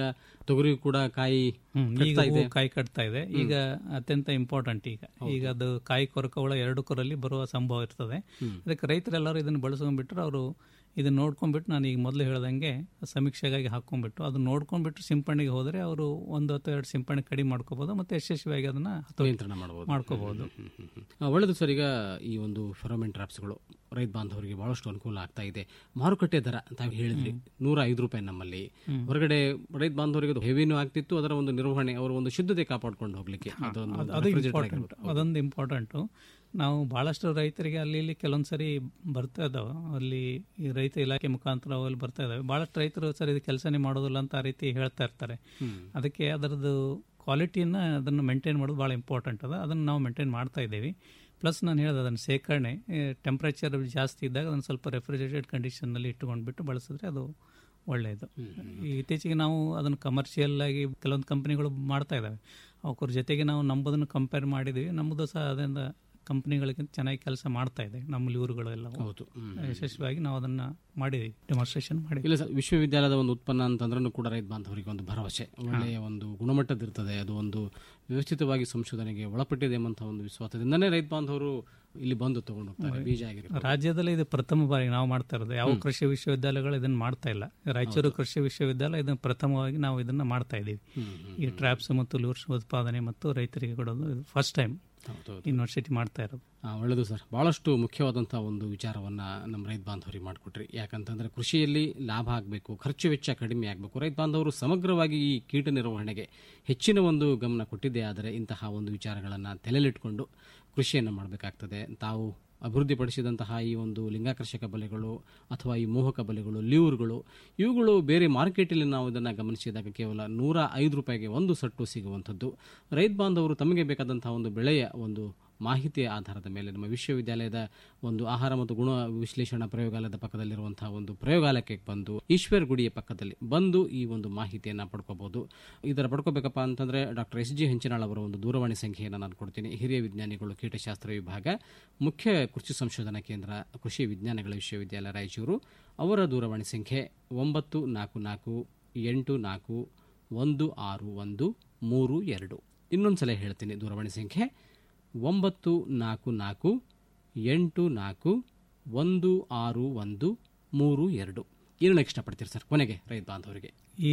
ತೊಗರಿ ಕೂಡ ಕಾಯಿ ಹ್ಮ್, ಈಗ ಕಟ್ತಾ ಇದೆ ಹೂವು ಕಾಯಿ ಕಟ್ತಾ ಇದೆ ಈಗ ಅತ್ಯಂತ ಇಂಪಾರ್ಟೆಂಟ್ ಈಗ ಈಗ ಅದು ಕಾಯಿ ಕೊರಕ ಹುಳ ಎರಡು ಕೊರಲ್ಲಿ ಬರುವ ಸಂಭವ ಇರ್ತದೆ ಅದಕ್ಕೆ ರೈತರೆಲ್ಲರೂ ಇದನ್ನು ಬಳಸ್ಕೊಂಡ್ಬಿಟ್ರೆ ಅವರು ಇದನ್ನ ನೋಡ್ಕೊಂಡ್ಬಿಟ್ಟು ನಾನು ಈಗ ಮೊದಲು ಹೇಳ್ದಂಗೆ ಸಮೀಕ್ಷೆಗಾಗಿ ಹಾಕೊಂಡ್ಬಿಟ್ಟು ಅದು ನೋಡ್ಕೊಂಡ್ಬಿಟ್ಟು ಸಿಂಪಡಣೆಗೆ ಹೋದರೆ ಅವರು ಒಂದು ಅಥವಾ ಎರಡು ಸಿಂಪಡಣೆ ಕಡಿಮೆ ಮಾಡ್ಕೋಬಹುದು ಮತ್ತೆ ಯಶಸ್ವಿಯಾಗಿ ಅದನ್ನ ಹತೋಟಿ ನಿಯಂತ್ರಣ ಮಾಡಬಹುದು ಮಾಡ್ಕೋಬಹುದು ಆ, ಒಳ್ಳೆಯದು ಸರ್ ಈಗ ಈ ಒಂದು ಫೆರೋಮೆನ್ ಟ್ರಾಪ್ಸ್ಗಳು ರೈತ ಬಾಂಧವರಿಗೆ ಬಹಳಷ್ಟು ಅನುಕೂಲ ಆಗ್ತಾ ಇದೆ ಮಾರುಕಟ್ಟೆ ದರ ತಾವು ಹೇಳಿದ್ರಿ ನೂರ ಐದು ರೂಪಾಯಿ ನಮ್ಮಲ್ಲಿ ಹೊರಗಡೆ ರೈತ ಬಾಂಧವರಿಗೆ ಅದು ಹೆವಿನೂ ಆಗ್ತಿತ್ತು ಅದರ ಒಂದು ನಿರ್ವಹಣೆ ಅವರ ಒಂದು ಶುದ್ಧತೆ ಕಾಪಾಡ್ಕೊಂಡು ಹೋಗ್ಲಿಕ್ಕೆ ಅದೊಂದು ಅದು- ಅದು refrigerator ಇಂಪಾರ್ಟೆಂಟ್ ಆಗಿರ್ಬೋದು. ಅದೊಂದು ಇಂಪಾರ್ಟೆಂಟು ನಾವು ಬಹಳಷ್ಟು ರೈತರಿಗೆ ಅಲ್ಲಿ ಇಲ್ಲಿ ಕೆಲವೊಂದು ಸರಿ ಬರ್ತಾ ಇದಾವೆ ಅಲ್ಲಿ ಈ ರೈತ ಇಲಾಖೆ ಮುಖಾಂತರ ಅವೆಲ್ಲ ಬರ್ತಾ ಇದಾವೆ ಬಹಳಷ್ಟು ರೈತರು ಸರ್ ಇದು ಕೆಲಸನೇ ಮಾಡೋದಿಲ್ಲ ಅಂತ ಆ ರೀತಿ ಹೇಳ್ತಾ ಇರ್ತಾರೆ ಅದಕ್ಕೆ ಅದರದ್ದು ಕ್ವಾಲಿಟಿಯನ್ನು ಅದನ್ನು ಮೇಂಟೈನ್ ಮಾಡೋದು ಭಾಳ ಇಂಪಾರ್ಟೆಂಟ್ ಅದ ಅದನ್ನು ನಾವು ಮೇಂಟೈನ್ ಮಾಡ್ತಾ ಇದ್ದೀವಿ ಪ್ಲಸ್ ನಾನು ಹೇಳಿದೆ ಅದನ್ನು ಶೇಖರಣೆ ಟೆಂಪ್ರೇಚರ್ ಜಾಸ್ತಿ ಇದ್ದಾಗ ಅದನ್ನು ಸ್ವಲ್ಪ ರೆಫ್ರಿಜರೇಟೆಡ್ ಕಂಡೀಷನ್ನಲ್ಲಿ ಇಟ್ಟುಕೊಂಡ್ಬಿಟ್ಟು ಬಳಸಿದ್ರೆ ಅದು ಒಳ್ಳೆಯದು ಈ ಇತ್ತೀಚೆಗೆ ನಾವು ಅದನ್ನು ಕಮರ್ಷಿಯಲ್ ಆಗಿ ಕೆಲವೊಂದು ಕಂಪ್ನಿಗಳು ಮಾಡ್ತಾ ಇದ್ದಾವೆ ಅವ್ರ ಜೊತೆಗೆ ನಾವು ನಮ್ಮದನ್ನು ಕಂಪೇರ್ ಮಾಡಿದ್ವಿ ನಮ್ಮದು ಸಹ ಅದರಿಂದ ಕಂಪ್ನಿಗಳಿಗಿಂತ ಚೆನ್ನಾಗಿ ಕೆಲಸ ಮಾಡ್ತಾ ಇದೆ ನಮ್ಮಲ್ಲಿ ಊರುಗಳು ಎಲ್ಲ ಹೌದು ಹ್ಮ್. ಯಶಸ್ವಿಯಾಗಿ ನಾವು ಅದನ್ನ ಮಾಡಿದ್ವಿ ಡೆಮಾನ್ಸ್ಟ್ರೇಷನ್ ಮಾಡಿದ್ವಿ ಇಲ್ಲ ಸರ್ ವಿಶ್ವವಿದ್ಯಾಲಯದ ಒಂದು ಉತ್ಪನ್ನ ಅಂತಂದ್ರೂ ಕೂಡ ರೈತ ಬಾಂಧವರಿಗೆ ಒಂದು ಭರವಸೆ ಒಳ್ಳೆಯ ಒಂದು ಗುಣಮಟ್ಟದಿರ್ತದೆ ಅದು ಒಂದು ವ್ಯವಸ್ಥಿತವಾಗಿ ಸಂಶೋಧನೆಗೆ ಒಳಪಟ್ಟಿದೆ ಎಂಬಂತಹ ಒಂದು ವಿಶ್ವಾಸದಿಂದನೇ ರೈತ ಬಾಂಧವರು ಇಲ್ಲಿ ಬಂದು ತಗೊಂಡು ಹೋಗ್ತಾರೆ ಬೀಜ ಆಗಿರ್ಬೋದು ರಾಜ್ಯದಲ್ಲಿ ಇದು ಪ್ರಥಮ ಬಾರಿ ನಾವು ಮಾಡ್ತಾ ಇರೋದು ಯಾವ ಕೃಷಿ ವಿಶ್ವವಿದ್ಯಾಲಯಗಳು ಇದನ್ನ ಮಾಡ್ತಾ ಇಲ್ಲ ರಾಯಚೂರು ಕೃಷಿ ವಿಶ್ವವಿದ್ಯಾಲಯ ಇದನ್ನ ಪ್ರಥಮವಾಗಿ ನಾವು ಇದನ್ನ ಮಾಡ್ತಾ ಇದ್ದೀವಿ ಈ ಟ್ರಾಪ್ಸ್ ಮತ್ತು ಲೂರ್ಸ್ ಉತ್ಪಾದನೆ ಮತ್ತು ರೈತರಿಗೆ ಕೊಡೋದು ಫಸ್ಟ್ ಟೈಮ್ ಹೌದೌದು. ಯೂನಿವರ್ಸಿಟಿ ಮಾಡ್ತಾ ಇರೋದು ಆ, ಒಳ್ಳೆಯದು ಸರ್ ಭಾಳಷ್ಟು ಮುಖ್ಯವಾದಂಥ ಒಂದು ವಿಚಾರವನ್ನ ನಮ್ಮ ರೈತ ಬಾಂಧವರಿಗೆ ಮಾಡಿಕೊಟ್ರಿ ಯಾಕಂತಂದ್ರೆ ಕೃಷಿಯಲ್ಲಿ ಲಾಭ ಆಗಬೇಕು ಖರ್ಚು ವೆಚ್ಚ ಕಡಿಮೆ ಆಗಬೇಕು ರೈತ ಬಾಂಧವರು ಸಮಗ್ರವಾಗಿ ಈ ಕೀಟ ನಿರ್ವಹಣೆಗೆ ಹೆಚ್ಚಿನ ಒಂದು ಗಮನ ಕೊಟ್ಟಿದ್ದೇ ಆದರೆ ಇಂತಹ ಒಂದು ವಿಚಾರಗಳನ್ನು ತಲೆಯಲ್ಲಿಟ್ಕೊಂಡು ಕೃಷಿಯನ್ನು ಮಾಡಬೇಕಾಗ್ತದೆ ತಾವು ಅಭಿವೃದ್ಧಿಪಡಿಸಿದಂತಹ ಈ ಒಂದು ಲಿಂಗಾಕರ್ಷಕ ಬಲೆಗಳು ಅಥವಾ ಈ ಮೋಹಕ ಬಲೆಗಳು ಲ್ಯೂರ್ಗಳು ಇವುಗಳು ಬೇರೆ ಮಾರ್ಕೆಟಲ್ಲಿ ನಾವು ಇದನ್ನು ಗಮನಿಸಿದಾಗ ಕೇವಲ ನೂರ ಐದು ರೂಪಾಯಿಗೆ ಒಂದು ಸಟ್ಟು ಸಿಗುವಂಥದ್ದು ರೈತ ಬಾಂಧವರು ತಮಗೆ ಬೇಕಾದಂತಹ ಒಂದು ಬೆಳೆಯ ಒಂದು ಮಾಹಿತಿಯ ಆಧಾರದ ಮೇಲೆ ನಮ್ಮ ವಿಶ್ವವಿದ್ಯಾಲಯದ ಒಂದು ಆಹಾರ ಮತ್ತು ಗುಣ ವಿಶ್ಲೇಷಣಾ ಪ್ರಯೋಗಾಲಯದ ಪಕ್ಕದಲ್ಲಿರುವಂತಹ ಒಂದು ಪ್ರಯೋಗಾಲಯಕ್ಕೆ ಬಂದು ಈಶ್ವರ್ ಗುಡಿಯ ಪಕ್ಕದಲ್ಲಿ ಬಂದು ಈ ಒಂದು ಮಾಹಿತಿಯನ್ನು ಪಡ್ಕೋಬಹುದು ಇದರ ಪಡ್ಕೋಬೇಕಪ್ಪ ಅಂತಂದ್ರೆ ಡಾಕ್ಟರ್ ಎಸ್ ಜಿ ಹೆಂಚಿನಾಳ್ ಅವರ ಒಂದು ದೂರವಾಣಿ ಸಂಖ್ಯೆಯನ್ನು ನಾನು ಕೊಡ್ತೀನಿ ಹಿರಿಯ ವಿಜ್ಞಾನಿಗಳು ಕೀಟಶಾಸ್ತ್ರ ವಿಭಾಗ ಮುಖ್ಯ ಕೃಷಿ ಸಂಶೋಧನಾ ಕೇಂದ್ರ ಕೃಷಿ ವಿಜ್ಞಾನಗಳ ವಿಶ್ವವಿದ್ಯಾಲಯ ರಾಯಚೂರು ಅವರ ದೂರವಾಣಿ ಸಂಖ್ಯೆ ಒಂಬತ್ತು ನಾಲ್ಕು ನಾಲ್ಕು ಎಂಟು ನಾಲ್ಕು ಒಂದು ಆರು ಒಂದು ಮೂರು ಎರಡು ಇನ್ನೊಂದು ಸಲ ಹೇಳ್ತೀನಿ ದೂರವಾಣಿ ಸಂಖ್ಯೆ ಒಂಬತ್ತು ನಾಲ್ಕು ನಾಲ್ಕು ಎಂಟು ನಾಲ್ಕು ಒಂದು ಆರು ಒಂದು ಮೂರು ಎರಡು ಏನು ಇಷ್ಟಪಡ್ತೀರಿ ಸರ್ ಕೊನೆಗೆ ರೈತ ಬಾಂಧವರಿಗೆ ಈ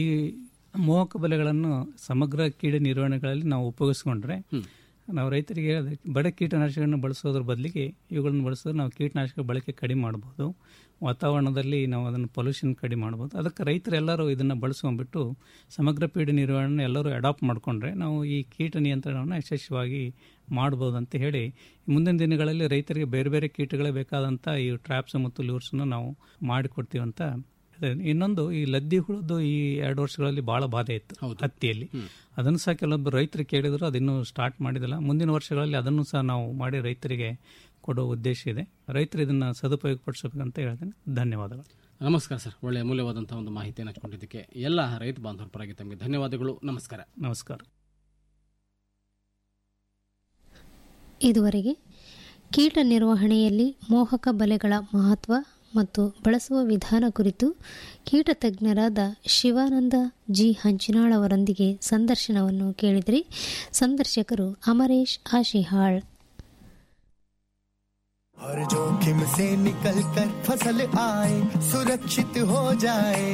ಮೋಹಕ ಬಲೆಗಳನ್ನು ಸಮಗ್ರ ಕೀಟ ನಿರ್ವಹಣೆಗಳಲ್ಲಿ ನಾವು ಉಪಯೋಗಿಸ್ಕೊಂಡ್ರೆ ನಾವು ರೈತರಿಗೆ ಹೇಳಿದ್ರೆ ಬಡ ಕೀಟನಾಶಕಗಳನ್ನು ಬಳಸೋದ್ರ ಬದಲಿಗೆ ಇವುಗಳನ್ನು ಬಳಸಿದ್ರೆ ನಾವು ಕೀಟನಾಶಕ ಬಳಕೆ ಕಡಿಮೆ ಮಾಡ್ಬೋದು ವಾತಾವರಣದಲ್ಲಿ ನಾವು ಅದನ್ನು ಪೊಲ್ಯೂಷನ್ ಕಡಿಮೆ ಮಾಡ್ಬೋದು ಅದಕ್ಕೆ ರೈತರೆಲ್ಲರೂ ಇದನ್ನು ಬಳಸ್ಕೊಂಡ್ಬಿಟ್ಟು ಸಮಗ್ರ ಪೀಡ ನಿರ್ವಹಣೆ ಎಲ್ಲರೂ ಅಡಾಪ್ಟ್ ಮಾಡಿಕೊಂಡ್ರೆ ನಾವು ಈ ಕೀಟ ನಿಯಂತ್ರಣವನ್ನು ಯಶಸ್ವಿಯಾಗಿ ಮಾಡ್ಬೋದು ಅಂತ ಹೇಳಿ ಮುಂದಿನ ದಿನಗಳಲ್ಲಿ ರೈತರಿಗೆ ಬೇರೆ ಬೇರೆ ಕೀಟಗಳೇ ಬೇಕಾದಂಥ ಈ ಟ್ರ್ಯಾಪ್ಸ್ ಮತ್ತು ಲೂರ್ಸ್ನ ನಾವು ಮಾಡಿಕೊಡ್ತೀವಿ ಅಂತ ಇದೆ. ಇನ್ನೊಂದು ಈ ಲದ್ದಿ ಹುಳದ್ದು ಈ ಎರಡು ವರ್ಷಗಳಲ್ಲಿ ಬಹಳ ಬಾಧೆ ಇತ್ತು ಹತ್ತಿಯಲ್ಲಿ ಅದನ್ನು ಸಹ ಕೆಲವೊಬ್ಬರು ರೈತರು ಕೇಳಿದ್ರು ಅದಿನ್ನೂ ಸ್ಟಾರ್ಟ್ ಮಾಡಿದಿಲ್ಲ ಮುಂದಿನ ವರ್ಷಗಳಲ್ಲಿ ಅದನ್ನು ಸಹ ನಾವು ಮಾಡಿ ರೈತರಿಗೆ ಕೊಡೋ ಉದ್ದೇಶ ಇದೆ ರೈತರು ಇದನ್ನ ಸದುಪಯೋಗ ಪಡಿಸಬೇಕಂತ ಹೇಳ್ತೇನೆ ಧನ್ಯವಾದಗಳು ನಮಸ್ಕಾರ ಸರ್ ಒಳ್ಳೆ ಅಮೂಲ್ಯವಾದಂತಹ ಒಂದು ಮಾಹಿತಿಯನ್ನು ಹಂಚ್ಕೊಂಡಿದ್ದಕ್ಕೆ ಎಲ್ಲ ರೈತ ಬಾಂಧವರ ಪರವಾಗಿ ತಮಗೆ ಧನ್ಯವಾದಗಳು ನಮಸ್ಕಾರ ನಮಸ್ಕಾರ ಇದುವರೆಗೆ ಕೀಟ ನಿರ್ವಹಣೆಯಲ್ಲಿ ಮೋಹಕ ಬಲೆಗಳ ಮಹತ್ವ ಮತ್ತು ಬಳಸುವ ವಿಧಾನ ಕುರಿತು ಕೀಟ ತಜ್ಞರಾದ ಶಿವಾನಂದ ಜಿ ಹಂಚಿನಾಳ್ ಅವರೊಂದಿಗೆ ಸಂದರ್ಶನವನ್ನು ಕೇಳಿದ್ರಿ ಸಂದರ್ಶಕರು ಅಮರೇಶ್ ಆಶಿಹಾಳ್ हर जोखिम से निकल कर फसल आए सुरक्षित हो जाए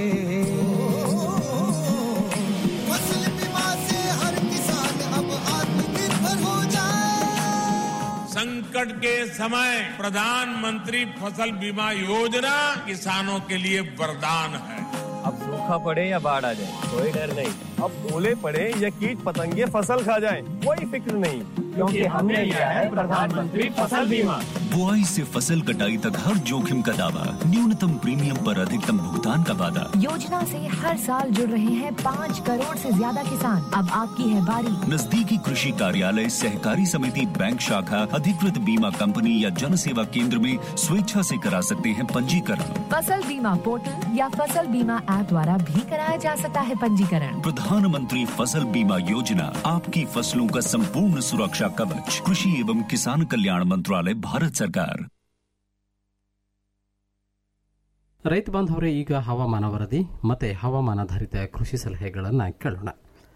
फसल बीमा से हर किसान अब आत्मनिर्भर हो जाए संकट के समय प्रधानमंत्री फसल बीमा योजना किसानों के लिए वरदान है अब सूखा पड़े या बाढ़ आ जाए कोई डर नहीं अब ओले पड़े या कीट पतंगे फसल खा जाए कोई फिक्र नहीं क्योंकि हमने लिया है प्रधानमंत्री फसल बीमा बुआई से फसल कटाई तक हर जोखिम का दावा न्यूनतम प्रीमियम पर अधिकतम भुगतान का वादा योजना से हर साल जुड़ रहे हैं पाँच करोड़ से ज्यादा किसान अब आपकी है बारी नजदीकी कृषि कार्यालय सहकारी समिति बैंक शाखा अधिकृत बीमा कंपनी या जन सेवा केंद्र में स्वेच्छा से करा सकते हैं पंजीकरण फसल बीमा पोर्टल या फसल बीमा ऐप द्वारा भी कराया जा सकता है पंजीकरण प्रधानमंत्री फसल बीमा योजना आपकी फसलों का संपूर्ण सुरक्षा कवच कृषि एवं किसान कल्याण मंत्रालय भारत सरकार ರೈತ ಬಾಂಧವರೇ ಈಗ ಹವಾಮಾನ ವರದಿ ಮತ್ತು ಹವಾಮಾನಾಧಾರಿತ ಕೃಷಿ ಸಲಹೆಗಳನ್ನು ಕೇಳೋಣ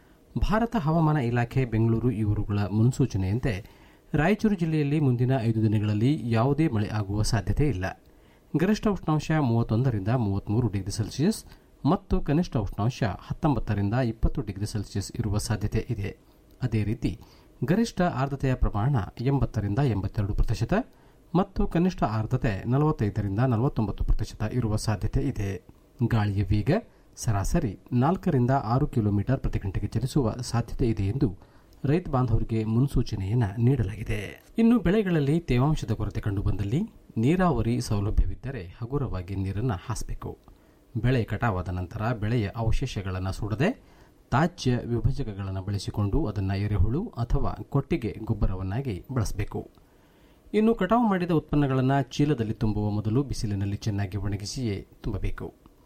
ಭಾರತ ಹವಾಮಾನ ಇಲಾಖೆ ಬೆಂಗಳೂರು ಇವರುಗಳ ಮುನ್ಸೂಚನೆಯಂತೆ ರಾಯಚೂರು ಜಿಲ್ಲೆಯಲ್ಲಿ ಮುಂದಿನ ಐದು ದಿನಗಳಲ್ಲಿ ಯಾವುದೇ ಮಳೆ ಆಗುವ ಸಾಧ್ಯತೆ ಇಲ್ಲ ಗರಿಷ್ಠ ಉಷ್ಣಾಂಶ ಮೂವತ್ತೊಂದರಿಂದ ಮೂವತ್ತ್ಮೂರು ಡಿಗ್ರಿ ಸೆಲ್ಸಿಯಸ್ ಮತ್ತು ಕನಿಷ್ಠ ಉಷ್ಣಾಂಶ ಹತ್ತೊಂಬತ್ತರಿಂದ ಇಪ್ಪತ್ತು ಡಿಗ್ರಿ ಸೆಲ್ಸಿಯಸ್ ಇರುವ ಸಾಧ್ಯತೆ ಇದೆ ಅದೇ ರೀತಿ ಗರಿಷ್ಠ ಆರ್ದ್ರತೆಯ ಪ್ರಮಾಣ ಎಂಬತ್ತರಿಂದ ಎಂಬತ್ತೆರಡು ಪ್ರತಿಶತ ಮತ್ತು ಕನಿಷ್ಠ ಆರ್ದ್ರತೆ ನಲವತ್ತೈದರಿಂದ ನಲವತ್ತೊಂಬತ್ತು ಪ್ರತಿಶತ ಇರುವ ಸಾಧ್ಯತೆ ಇದೆ ಗಾಳಿಯ ವೇಗ ಸರಾಸರಿ ನಾಲ್ಕರಿಂದ ಆರು ಕಿಲೋಮೀಟರ್ ಪ್ರತಿ ಗಂಟೆಗೆ ಚಲಿಸುವ ಸಾಧ್ಯತೆ ಇದೆ ಎಂದು ರೈತ ಬಾಂಧವರಿಗೆ ಮುನ್ಸೂಚನೆಯನ್ನು ನೀಡಲಾಗಿದೆ ಇನ್ನು ಬೆಳೆಗಳಲ್ಲಿ ತೇವಾಂಶದ ಕೊರತೆ ಕಂಡುಬಂದಲ್ಲಿ ನೀರಾವರಿ ಸೌಲಭ್ಯವಿದ್ದರೆ ಹಗುರವಾಗಿ ನೀರನ್ನು ಹಾಸಬೇಕು ಬೆಳೆ ಕಟಾವಾದ ನಂತರ ಬೆಳೆಯ ಅವಶೇಷಗಳನ್ನು ಸುಡದೆ ತಾಜ್ಯ ವಿಭಜಕಗಳನ್ನು ಬಳಸಿಕೊಂಡು ಅದನ್ನು ಎರೆಹುಳು ಅಥವಾ ಕೊಟ್ಟಿಗೆ ಗೊಬ್ಬರವನ್ನಾಗಿ ಬಳಸಬೇಕು ಇನ್ನು ಕಟಾವು ಮಾಡಿದ ಉತ್ಪನ್ನಗಳನ್ನು ಚೀಲದಲ್ಲಿ ತುಂಬುವ ಮೊದಲು ಬಿಸಿಲಿನಲ್ಲಿ ಚೆನ್ನಾಗಿ ಒಣಗಿಸಿಯೇ ತುಂಬಬೇಕು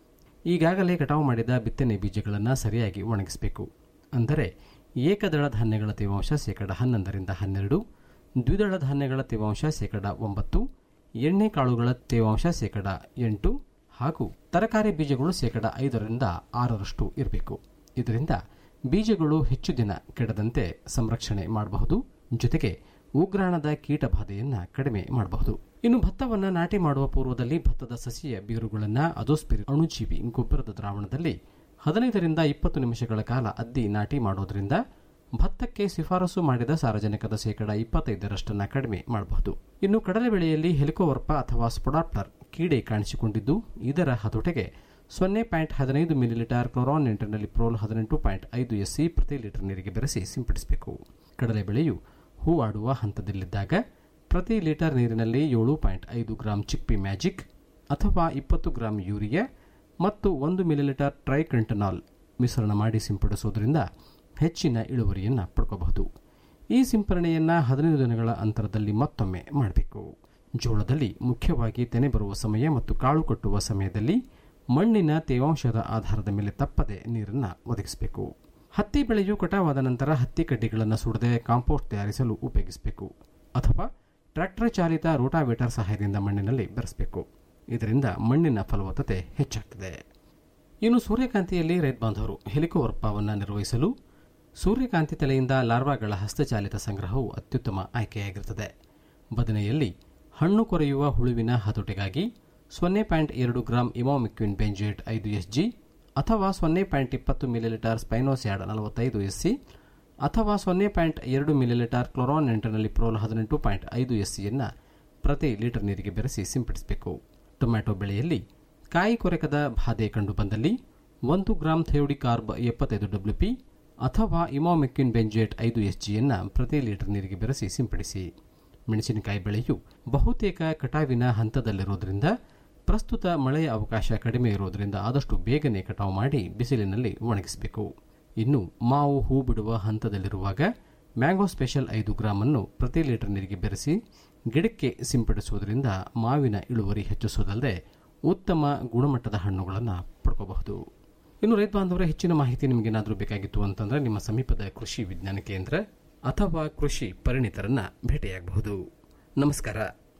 ಈಗಾಗಲೇ ಕಟಾವು ಮಾಡಿದ ಬಿತ್ತನೆ ಬೀಜಗಳನ್ನು ಸರಿಯಾಗಿ ಒಣಗಿಸಬೇಕು ಅಂದರೆ ಏಕದಳ ಧಾನ್ಯಗಳ ತೇವಾಂಶ ಶೇಕಡ ಹನ್ನೊಂದರಿಂದ ಹನ್ನೆರಡು ದ್ವಿದಳ ಧಾನ್ಯಗಳ ತೇವಾಂಶ ಶೇಕಡ ಒಂಬತ್ತು ಎಣ್ಣೆ ಕಾಳುಗಳ ತೇವಾಂಶ ಶೇಕಡ ಎಂಟು ಹಾಗೂ ತರಕಾರಿ ಬೀಜಗಳು ಶೇಕಡ ಐದರಿಂದ ಆರರಷ್ಟು ಇರಬೇಕು ಇದರಿಂದ ಬೀಜಗಳು ಹೆಚ್ಚು ದಿನ ಕೆಡದಂತೆ ಸಂರಕ್ಷಣೆ ಮಾಡಬಹುದು ಜೊತೆಗೆ ಉಗ್ರಾಣದ ಕೀಟ ಬಾಧೆಯನ್ನು ಕಡಿಮೆ ಮಾಡಬಹುದು ಇನ್ನು ಭತ್ತವನ್ನು ನಾಟಿ ಮಾಡುವ ಪೂರ್ವದಲ್ಲಿ ಭತ್ತದ ಸಸಿಯ ಬೇರುಗಳನ್ನು ಅಜೋಸ್ಪಿರಿ ಅಣುಜೀವಿ ಗೊಬ್ಬರದ ದ್ರಾವಣದಲ್ಲಿ ಹದಿನೈದರಿಂದ ಇಪ್ಪತ್ತು ನಿಮಿಷಗಳ ಕಾಲ ಅದ್ದಿ ನಾಟಿ ಮಾಡೋದ್ರಿಂದ ಭತ್ತಕ್ಕೆ ಶಿಫಾರಸು ಮಾಡಿದ ಸಾರಜನಕದ ಶೇಕಡ ಇಪ್ಪತ್ತೈದರಷ್ಟನ್ನು ಕಡಿಮೆ ಮಾಡಬಹುದು ಇನ್ನು ಕಡಲೆ ಬೆಳೆಯಲ್ಲಿ ಹೆಲಿಕೋವರ್ಪ ಅಥವಾ ಸ್ಪೊಡಾಪ್ಟರ್ ಕೀಡೆ ಕಾಣಿಸಿಕೊಂಡಿದ್ದು ಇದರ ಹತೋಟೆಗೆ ಸೊನ್ನೆ ಪಾಯಿಂಟ್ ಹದಿನೈದು ಮಿಲಿಲೀಟರ್ ಕ್ಲೋರಾನ್ ನಿಂಟರ್ನಲ್ಲಿ ಪ್ರೋಲ್ ಹದಿನೆಂಟು ಪಾಯಿಂಟ್ ಐದು ಎಸ್ಸಿ ಪ್ರತಿ ಲೀಟರ್ ನೀರಿಗೆ ಬೆರೆಸಿ ಸಿಂಪಡಿಸಬೇಕು ಕಡಲೆ ಬೆಳೆಯು ಹೂ ಆಡುವ ಹಂತದಲ್ಲಿದ್ದಾಗ ಪ್ರತಿ ಲೀಟರ್ ನೀರಿನಲ್ಲಿ ಏಳು ಪಾಯಿಂಟ್ ಐದು ಗ್ರಾಂ ಚಿಪ್ಪಿ ಮ್ಯಾಜಿಕ್ ಅಥವಾ ಇಪ್ಪತ್ತು ಗ್ರಾಂ ಯೂರಿಯಾ ಮತ್ತು ಒಂದು ಮಿಲಿಲೀಟರ್ ಟ್ರೈಕ್ರೆಂಟನಾಲ್ ಮಿಶ್ರಣ ಮಾಡಿ ಸಿಂಪಡಿಸುವುದರಿಂದ ಹೆಚ್ಚಿನ ಇಳುವರಿಯನ್ನು ಪಡ್ಕೋಬಹುದು ಈ ಸಿಂಪರಣೆಯನ್ನು ಹದಿನೈದು ದಿನಗಳ ಅಂತರದಲ್ಲಿ ಮತ್ತೊಮ್ಮೆ ಮಾಡಬೇಕು ಜೋಳದಲ್ಲಿ ಮುಖ್ಯವಾಗಿ ತೆನೆ ಬರುವ ಸಮಯ ಮತ್ತು ಕಾಳು ಕಟ್ಟುವ ಸಮಯದಲ್ಲಿ ಮಣ್ಣಿನ ತೇವಾಂಶದ ಆಧಾರದ ಮೇಲೆ ತಪ್ಪದೆ ನೀರನ್ನು ಒದಗಿಸಬೇಕು ಹತ್ತಿ ಬೆಳೆಯು ಕಟಾವಾದ ನಂತರ ಹತ್ತಿ ಕಡ್ಡಿಗಳನ್ನು ಸುಡದೆ ಕಾಂಪೋಸ್ಟ್ ತಯಾರಿಸಲು ಉಪಯೋಗಿಸಬೇಕು ಅಥವಾ ಟ್ರ್ಯಾಕ್ಟರ್ ಚಾಲಿತ ರೋಟಾವೇಟರ್ ಸಹಾಯದಿಂದ ಮಣ್ಣಿನಲ್ಲಿ ಬೆರೆಸಬೇಕು ಇದರಿಂದ ಮಣ್ಣಿನ ಫಲವತ್ತತೆ ಹೆಚ್ಚಾಗ್ತದೆ ಇನ್ನು ಸೂರ್ಯಕಾಂತಿಯಲ್ಲಿ ರೈತ ಬಾಂಧವರು ಹೆಲಿಕೋವರ್ಪವನ್ನು ನಿರ್ವಹಿಸಲು ಸೂರ್ಯಕಾಂತಿ ತಲೆಯಿಂದ ಲಾರ್ವಾಗಳ ಹಸ್ತಚಾಲಿತ ಸಂಗ್ರಹವು ಅತ್ಯುತ್ತಮ ಆಯ್ಕೆಯಾಗಿರುತ್ತದೆ ಬದನೆಯಲ್ಲಿ ಹಣ್ಣು ಕೊರೆಯುವ ಹುಳುವಿನ ಹತೋಟಿಗಾಗಿ ಸೊನ್ನೆ ಪಾಯಿಂಟ್ ಎರಡು ಗ್ರಾಂ ಇಮೋಮಿಕ್ವಿನ್ ಬೆಂಜೇಟ್ ಐದು ಎಸ್ ಜಿ ಅಥವಾ ಸೊನ್ನೆ ಪಾಯಿಂಟ್ ಇಪ್ಪತ್ತು ಮಿಲಿಲೀಟರ್ ಸ್ಪೈನೋಸ್ಯಾಡ್ ನಲವತ್ತೈದು ಎಸ್ ಸಿ ಅಥವಾ ಸೊನ್ನೆ ಪಾಯಿಂಟ್ ಎರಡು ಮಿಲಿಲೀಟರ್ ಕ್ಲೋರಾನ್ ಎಂಟರ್ನಲ್ಲಿ ಪ್ರೋಲ್ ಹದಿನೆಂಟು ಪಾಯಿಂಟ್ ಐದು ಎಸ್ ಸಿಯನ್ನು ಪ್ರತಿ ಲೀಟರ್ ನೀರಿಗೆ ಬೆರೆಸಿ ಸಿಂಪಡಿಸಬೇಕು ಟೊಮ್ಯಾಟೊ ಬೆಳೆಯಲ್ಲಿ ಕಾಯಿ ಕೊರೆಕದ ಬಾಧೆ ಕಂಡುಬಂದಲ್ಲಿ ಒಂದು ಗ್ರಾಂ ಥೆಯೋಡಿ ಕಾರ್ಬ್ ಎಪ್ಪತ್ತೈದು ಡಬ್ಲ್ಯೂ ಪಿ ಅಥವಾ ಇಮೋಮೆಕ್ವಿನ್ ಬೆಂಜೇಟ್ ಐದು ಎಸ್ ಜಿಯನ್ನು ಪ್ರತಿ ಲೀಟರ್ ನೀರಿಗೆ ಬೆರೆಸಿ ಸಿಂಪಡಿಸಿ ಮೆಣಸಿನಕಾಯಿ ಬೆಳೆಯು ಬಹುತೇಕ ಕಟಾವಿನ ಹಂತದಲ್ಲಿರುವುದರಿಂದ ಪ್ರಸ್ತುತ ಮಳೆಯ ಅವಕಾಶ ಕಡಿಮೆ ಇರುವುದರಿಂದ ಆದಷ್ಟು ಬೇಗನೆ ಕಟಾವು ಮಾಡಿ ಬಿಸಿಲಿನಲ್ಲಿ ಒಣಗಿಸಬೇಕು ಇನ್ನು ಮಾವು ಹೂ ಬಿಡುವ ಹಂತದಲ್ಲಿರುವಾಗ ಮ್ಯಾಂಗೋ ಸ್ಪೆಷಲ್ ಐದು ಗ್ರಾಮ್ ಅನ್ನು ಪ್ರತಿ ಲೀಟರ್ ನೀರಿಗೆ ಬೆರೆಸಿ ಗಿಡಕ್ಕೆ ಸಿಂಪಡಿಸುವುದರಿಂದ ಮಾವಿನ ಇಳುವರಿ ಹೆಚ್ಚಿಸುವುದಲ್ಲದೆ ಉತ್ತಮ ಗುಣಮಟ್ಟದ ಹಣ್ಣುಗಳನ್ನು ಪಡ್ಕೋಬಹುದು ಇನ್ನು ರೈತ ಬಾಂಧವರ ಹೆಚ್ಚಿನ ಮಾಹಿತಿ ನಿಮಗೇನಾದರೂ ಬೇಕಾಗಿತ್ತು ಅಂತಂದ್ರೆ ನಿಮ್ಮ ಸಮೀಪದ ಕೃಷಿ ವಿಜ್ಞಾನ ಕೇಂದ್ರ ಅಥವಾ ಕೃಷಿ ಪರಿಣಿತರನ್ನ ಭೇಟಿಯಾಗಬಹುದು ನಮಸ್ಕಾರ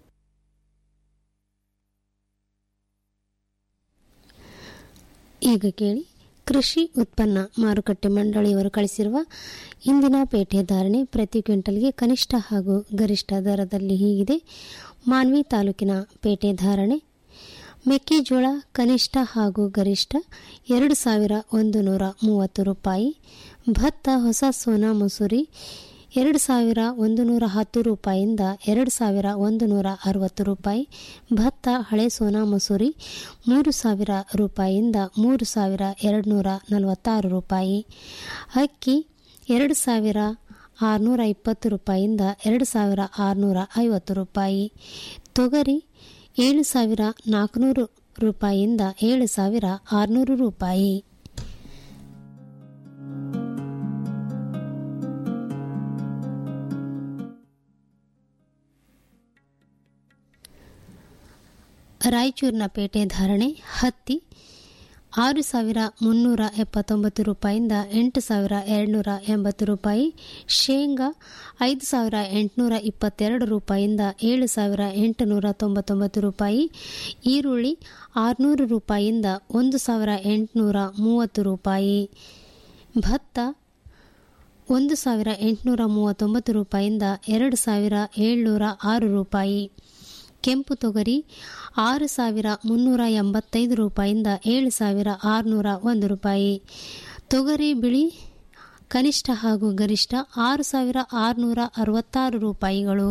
ಈಗ ಕೇಳಿ ಕೃಷಿ ಉತ್ಪನ್ನ ಮಾರುಕಟ್ಟೆ ಮಂಡಳಿಯವರು ಕಳಿಸಿರುವ ಇಂದಿನ ಪೇಟೆ ಧಾರಣೆ ಪ್ರತಿ ಕ್ವಿಂಟಲ್ಗೆ ಕನಿಷ್ಠ ಹಾಗೂ ಗರಿಷ್ಠ ದರದಲ್ಲಿ ಹೀಗಿದೆ ಮಾನ್ವಿ ತಾಲೂಕಿನ ಪೇಟೆ ಧಾರಣೆ ಮೆಕ್ಕೆಜೋಳ ಕನಿಷ್ಠ ಹಾಗೂ ಗರಿಷ್ಠ ಎರಡು ಸಾವಿರ ಒಂದು ನೂರ ಮೂವತ್ತು ರೂಪಾಯಿ ಭತ್ತ ಹೊಸ ಸೋನಾ ಮಸೂರಿ ಎರಡು ಸಾವಿರ ಒಂದು ನೂರ ಹತ್ತು ರೂಪಾಯಿಯಿಂದ ಎರಡು ಸಾವಿರ ಒಂದು ನೂರ ಅರವತ್ತು ರೂಪಾಯಿ ಭತ್ತ ಹಳೆ ಸೋನಾ ಮಸೂರಿ ಮೂರು ಸಾವಿರ ರೂಪಾಯಿಯಿಂದ ಮೂರು ಸಾವಿರ ಎರಡು ನೂರ ನಲವತ್ತಾರು ರೂಪಾಯಿ ಅಕ್ಕಿ ಎರಡು ಸಾವಿರ ಆರುನೂರ ಇಪ್ಪತ್ತು ರೂಪಾಯಿಯಿಂದ ಎರಡು ಸಾವಿರ ಆರುನೂರ ಐವತ್ತು ರೂಪಾಯಿ ತೊಗರಿ ಏಳು ಸಾವಿರ ನಾಲ್ಕುನೂರು ರೂಪಾಯಿಯಿಂದ ಏಳು ಸಾವಿರ ಆರುನೂರು ರೂಪಾಯಿ ರಾಯಚೂರಿನ ಪೇಟೆ ಧಾರಣೆ ಹತ್ತಿ ಆರು ಸಾವಿರ ಮುನ್ನೂರ ಎಪ್ಪತ್ತೊಂಬತ್ತು ರೂಪಾಯಿಂದ ಎಂಟು ಸಾವಿರ ಎರಡುನೂರ ಎಂಬತ್ತು ರೂಪಾಯಿ ಶೇಂಗಾ ಐದು ಸಾವಿರ ಎಂಟುನೂರ ಇಪ್ಪತ್ತೆರಡು ರೂಪಾಯಿಂದ ಏಳು ಸಾವಿರ ಎಂಟುನೂರ ತೊಂಬತ್ತೊಂಬತ್ತು ರೂಪಾಯಿ ಈರುಳ್ಳಿ ಆರುನೂರು ರೂಪಾಯಿಯಿಂದ ಒಂದು ಸಾವಿರ ಎಂಟುನೂರ ಮೂವತ್ತು ರೂಪಾಯಿ ಭತ್ತ ಒಂದು ಸಾವಿರ ಎಂಟುನೂರ ಮೂವತ್ತೊಂಬತ್ತು ರೂಪಾಯಿಂದ ಎರಡು ಸಾವಿರ ಏಳ್ನೂರ ಆರು ರೂಪಾಯಿ ಕೆಂಪು ತೊಗರಿ ಆರು ಸಾವಿರ ಮುನ್ನೂರ ಎಂಬತ್ತೈದು ರೂಪಾಯಿಂದ ಏಳು ಸಾವಿರ ಆರುನೂರ ಒಂದು ರೂಪಾಯಿ ತೊಗರಿ ಬಿಳಿ ಕನಿಷ್ಠ ಹಾಗೂ ಗರಿಷ್ಠ ಆರು ಸಾವಿರ ಆರುನೂರ ಅರವತ್ತಾರು ರೂಪಾಯಿಗಳು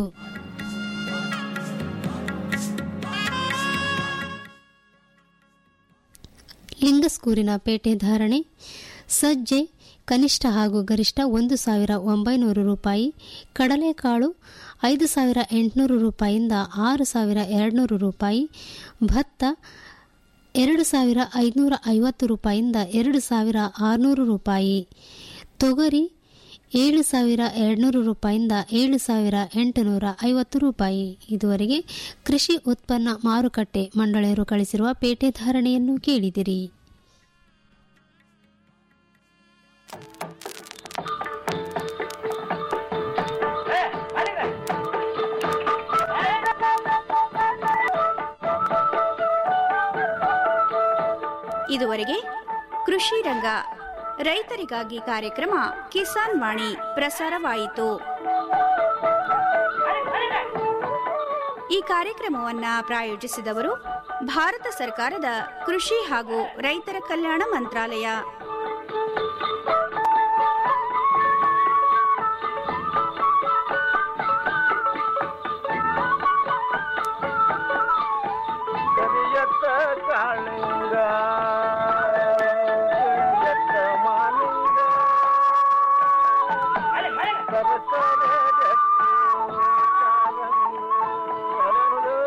ಲಿಂಗಸ್ಕೂರಿನ ಪೇಟೆ ಧಾರಣೆ ಸಜ್ಜೆ ಕನಿಷ್ಠ ಹಾಗೂ ಗರಿಷ್ಠ ಒಂದು ಸಾವಿರ ಒಂಬೈನೂರು ರೂಪಾಯಿ ಕಡಲೆಕಾಳು ಐದು ಸಾವಿರ ಎಂಟುನೂರು ರೂಪಾಯಿಯಿಂದ ಆರು ಸಾವಿರ ಎರಡುನೂರು ರೂಪಾಯಿ ಭತ್ತ ಎರಡು ಸಾವಿರ ಐದುನೂರ ಐವತ್ತು ರೂಪಾಯಿಯಿಂದ ಎರಡು ಸಾವಿರ ಆರುನೂರು ರೂಪಾಯಿ ತೊಗರಿ ಏಳು ಸಾವಿರ ಎರಡುನೂರು ರೂಪಾಯಿಯಿಂದ ಏಳು ಸಾವಿರ ಎಂಟುನೂರ ಐವತ್ತು ರೂಪಾಯಿ ಇದುವರೆಗೆ ಕೃಷಿ ಉತ್ಪನ್ನ ಮಾರುಕಟ್ಟೆ ಮಂಡಳಿಯರು ಕಳಿಸಿರುವ ಪೇಟೆ ಧಾರಣೆಯನ್ನು ಕೇಳಿದಿರಿ ಇದುವರೆಗೆ ಕೃಷಿ ರಂಗ ರೈತರಿಗಾಗಿ ಕಾರ್ಯಕ್ರಮ ಕಿಸಾನ್ ವಾಣಿ ಪ್ರಸಾರವಾಯಿತು ಈ ಕಾರ್ಯಕ್ರಮವನ್ನ ಪ್ರಾಯೋಜಿಸಿದವರು ಭಾರತ ಸರ್ಕಾರದ ಕೃಷಿ ಹಾಗೂ ರೈತರ ಕಲ್ಯಾಣ ಮಂತ್ರಾಲಯ ಕರಿಯತ್ತ ಕಾಳಿಂಗ ಕರಿಯತ್ತ ಮಾಲಿಂಗ ಸರಸರ ಗಟ್ಟಿ ಕಾಲಂಗ ಹರಳು.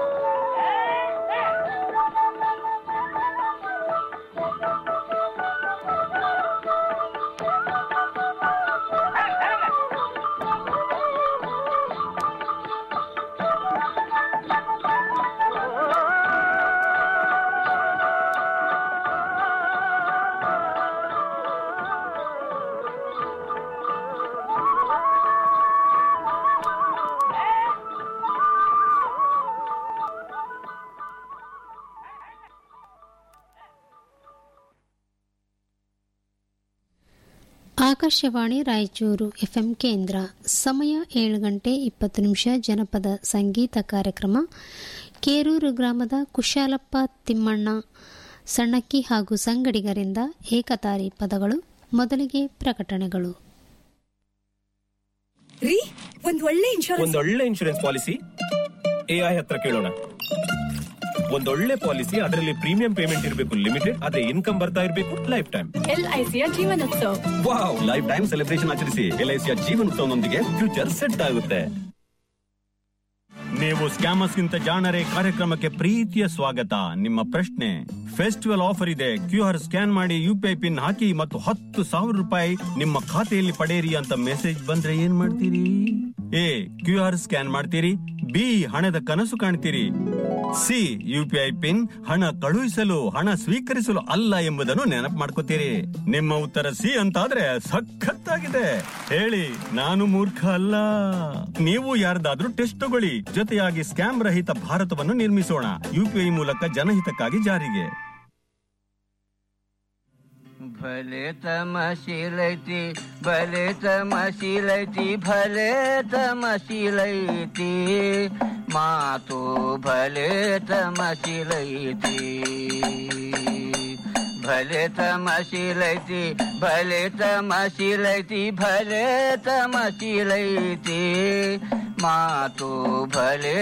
ಆಕಾಶವಾಣಿ ರಾಯಚೂರು ಎಫ್ಎಂ ಕೇಂದ್ರ ಸಮಯ ಏಳು ಗಂಟೆ ಇಪ್ಪತ್ತು ನಿಮಿಷ ಜನಪದ ಸಂಗೀತ ಕಾರ್ಯಕ್ರಮ ಕೇರೂರು ಗ್ರಾಮದ ಕುಶಾಲಪ್ಪ ತಿಮ್ಮಣ್ಣ ಸಣ್ಣಕ್ಕಿ ಹಾಗೂ ಸಂಗಡಿಗರಿಂದ ಏಕತಾರಿ ಪದಗಳು ಮೊದಲಿಗೆ ಪ್ರಕಟಣೆಗಳು ರೀ ಒಂದ್ ಒಳ್ಳೆ ಇನ್ಶೂರೆನ್ಸ್ ಒಂದೊಳ್ಳೆ ಇನ್ಶೂರೆನ್ಸ್ ಪಾಲಿಸಿ ಎಐ ಹತ್ರ ಕೇಳೋಣ ಒಂದೊಳ್ಳೆ ಪಾಲಿಸಿ ಅದರಲ್ಲಿ ಪ್ರೀಮಿಯಂ ಪೇಮೆಂಟ್ ಇರಬೇಕು ಲಿಮಿಟೆಡ್ ಅದೇ ಇನ್ಕಮ್ ಬರ್ತಾ ಇರಬೇಕು ಲೈಫ್ ಟೈಮ್ ಎಲ್ಐಸಿಯ Jeevanotsava wow lifetime celebration ಆಚರಿಸಿ ಎಲ್ಐಸಿಯ ಜೀವನೋತ್ಸವನೊಂದಿಗೆ ಫ್ಯೂಚರ್ ಸೆಟ್ ಆಗುತ್ತೆ ನೀವು ಸ್ಕ್ಯಾಮರ್ಸ್ ಗಿಂತ ಜಾಣರೆ ಕಾರ್ಯಕ್ರಮಕ್ಕೆ ಪ್ರೀತಿಯ ಸ್ವಾಗತ ನಿಮ್ಮ ಪ್ರಶ್ನೆ ಫೆಸ್ಟಿವಲ್ ಆಫರ್ ಇದೆ ಕ್ಯೂ ಆರ್ ಸ್ಕ್ಯಾನ್ ಮಾಡಿ ಯು ಪಿ ಐ ಪಿನ್ ಹಾಕಿ ಮತ್ತು ಹತ್ತು ಸಾವಿರ ರೂಪಾಯಿ ನಿಮ್ಮ ಖಾತೆಯಲ್ಲಿ ಪಡೆಯಿರಿ ಅಂತ ಮೆಸೇಜ್ ಬಂದ್ರೆ ಏನ್ ಮಾಡ್ತೀರಿ ಎ ಕ್ಯೂ ಆರ್ ಸ್ಕ್ಯಾನ್ ಮಾಡ್ತೀರಿ ಬಿ ಹಣದ ಕನಸು ಕಾಣ್ತೀರಿ C U P I PIN ಹಣ ಕಳುಹಿಸಲು ಹಣ ಸ್ವೀಕರಿಸಲು ಅಲ್ಲ ಎಂಬುದನ್ನು ನೆನಪು ಮಾಡ್ಕೋತೀರಿ ನಿಮ್ಮ ಉತ್ತರ ಸಿ ಅಂತಾದ್ರೆ ಸಖತ್ತಾಗಿದೆ ಹೇಳಿ ನಾನು ಮೂರ್ಖ ಅಲ್ಲ ನೀವು ಯಾರ್ದಾದ್ರೂ ಟೆಸ್ಟ್ ತಗೊಳ್ಳಿ ಜೊತೆಯಾಗಿ ಸ್ಕ್ಯಾಮ್ ರಹಿತ ಭಾರತವನ್ನು ನಿರ್ಮಿಸೋಣ ಯುಪಿಐ ಮೂಲಕ ಜನಹಿತಕ್ಕಾಗಿ ಜಾರಿಗೆ भले तमशिलैति भले तमशिलैति भले तमशिलैति मातो भले तमशिलैति भले तमशिलैति भले तमशिलैति भले तमशिलैति मातो भले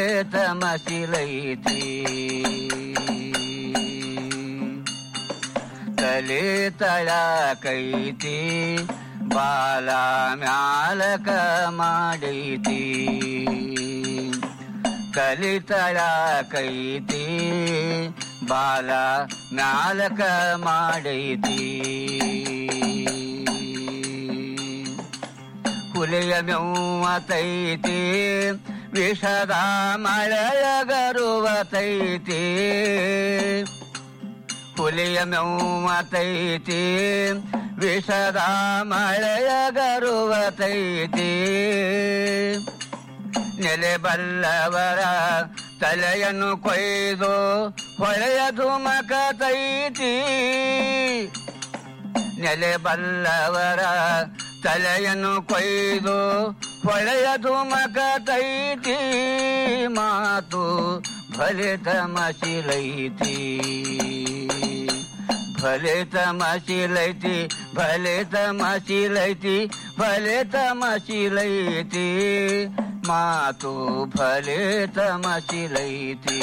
तमशिलैति ತಲೆ ತಳಕೈತಿ ಬಾಲ ಮ್ಯಾಲಕ ಮಾಡೈತಿ ಕಲಿ ತಳಕೈತಿ ಬಾಲ ಮ್ಯಾಲಕ ಮಾಡೈತಿ ಹುಲಿಯ ಮೆವ್ವತೈತಿ ವಿಷದ ಮಳೆಯಗರುವತೈತಿ ಹುಲಿಯ ನೋವತೈತಿ ವಿಷದ ಮಳೆಯ ಗರುವತೈತಿ ನೆಲೆ ಬಲ್ಲವರ ತಲೆಯನ್ನು ಕೊಯ್ದು ಹೊಳೆಯ ಧುಮಕತೈತಿ ನೆಲೆ ಬಲ್ಲವರ ತಲೆಯನ್ನು ಕೊಯ್ದು ಹೊಳೆಯ ಧುಮಕತೈತಿ ಮಾತು ಫಲಿತ ಮಸಿಲೈತಿ ಫಲಿತ ಮಸಿಲೈತಿ ಫಲಿತ ಮಸಿಲೈತಿ ಫಲಿತ ಮಸಿಲೈತಿ ಮಾತು ಫಲಿತ ಮಸಿಲೈತಿ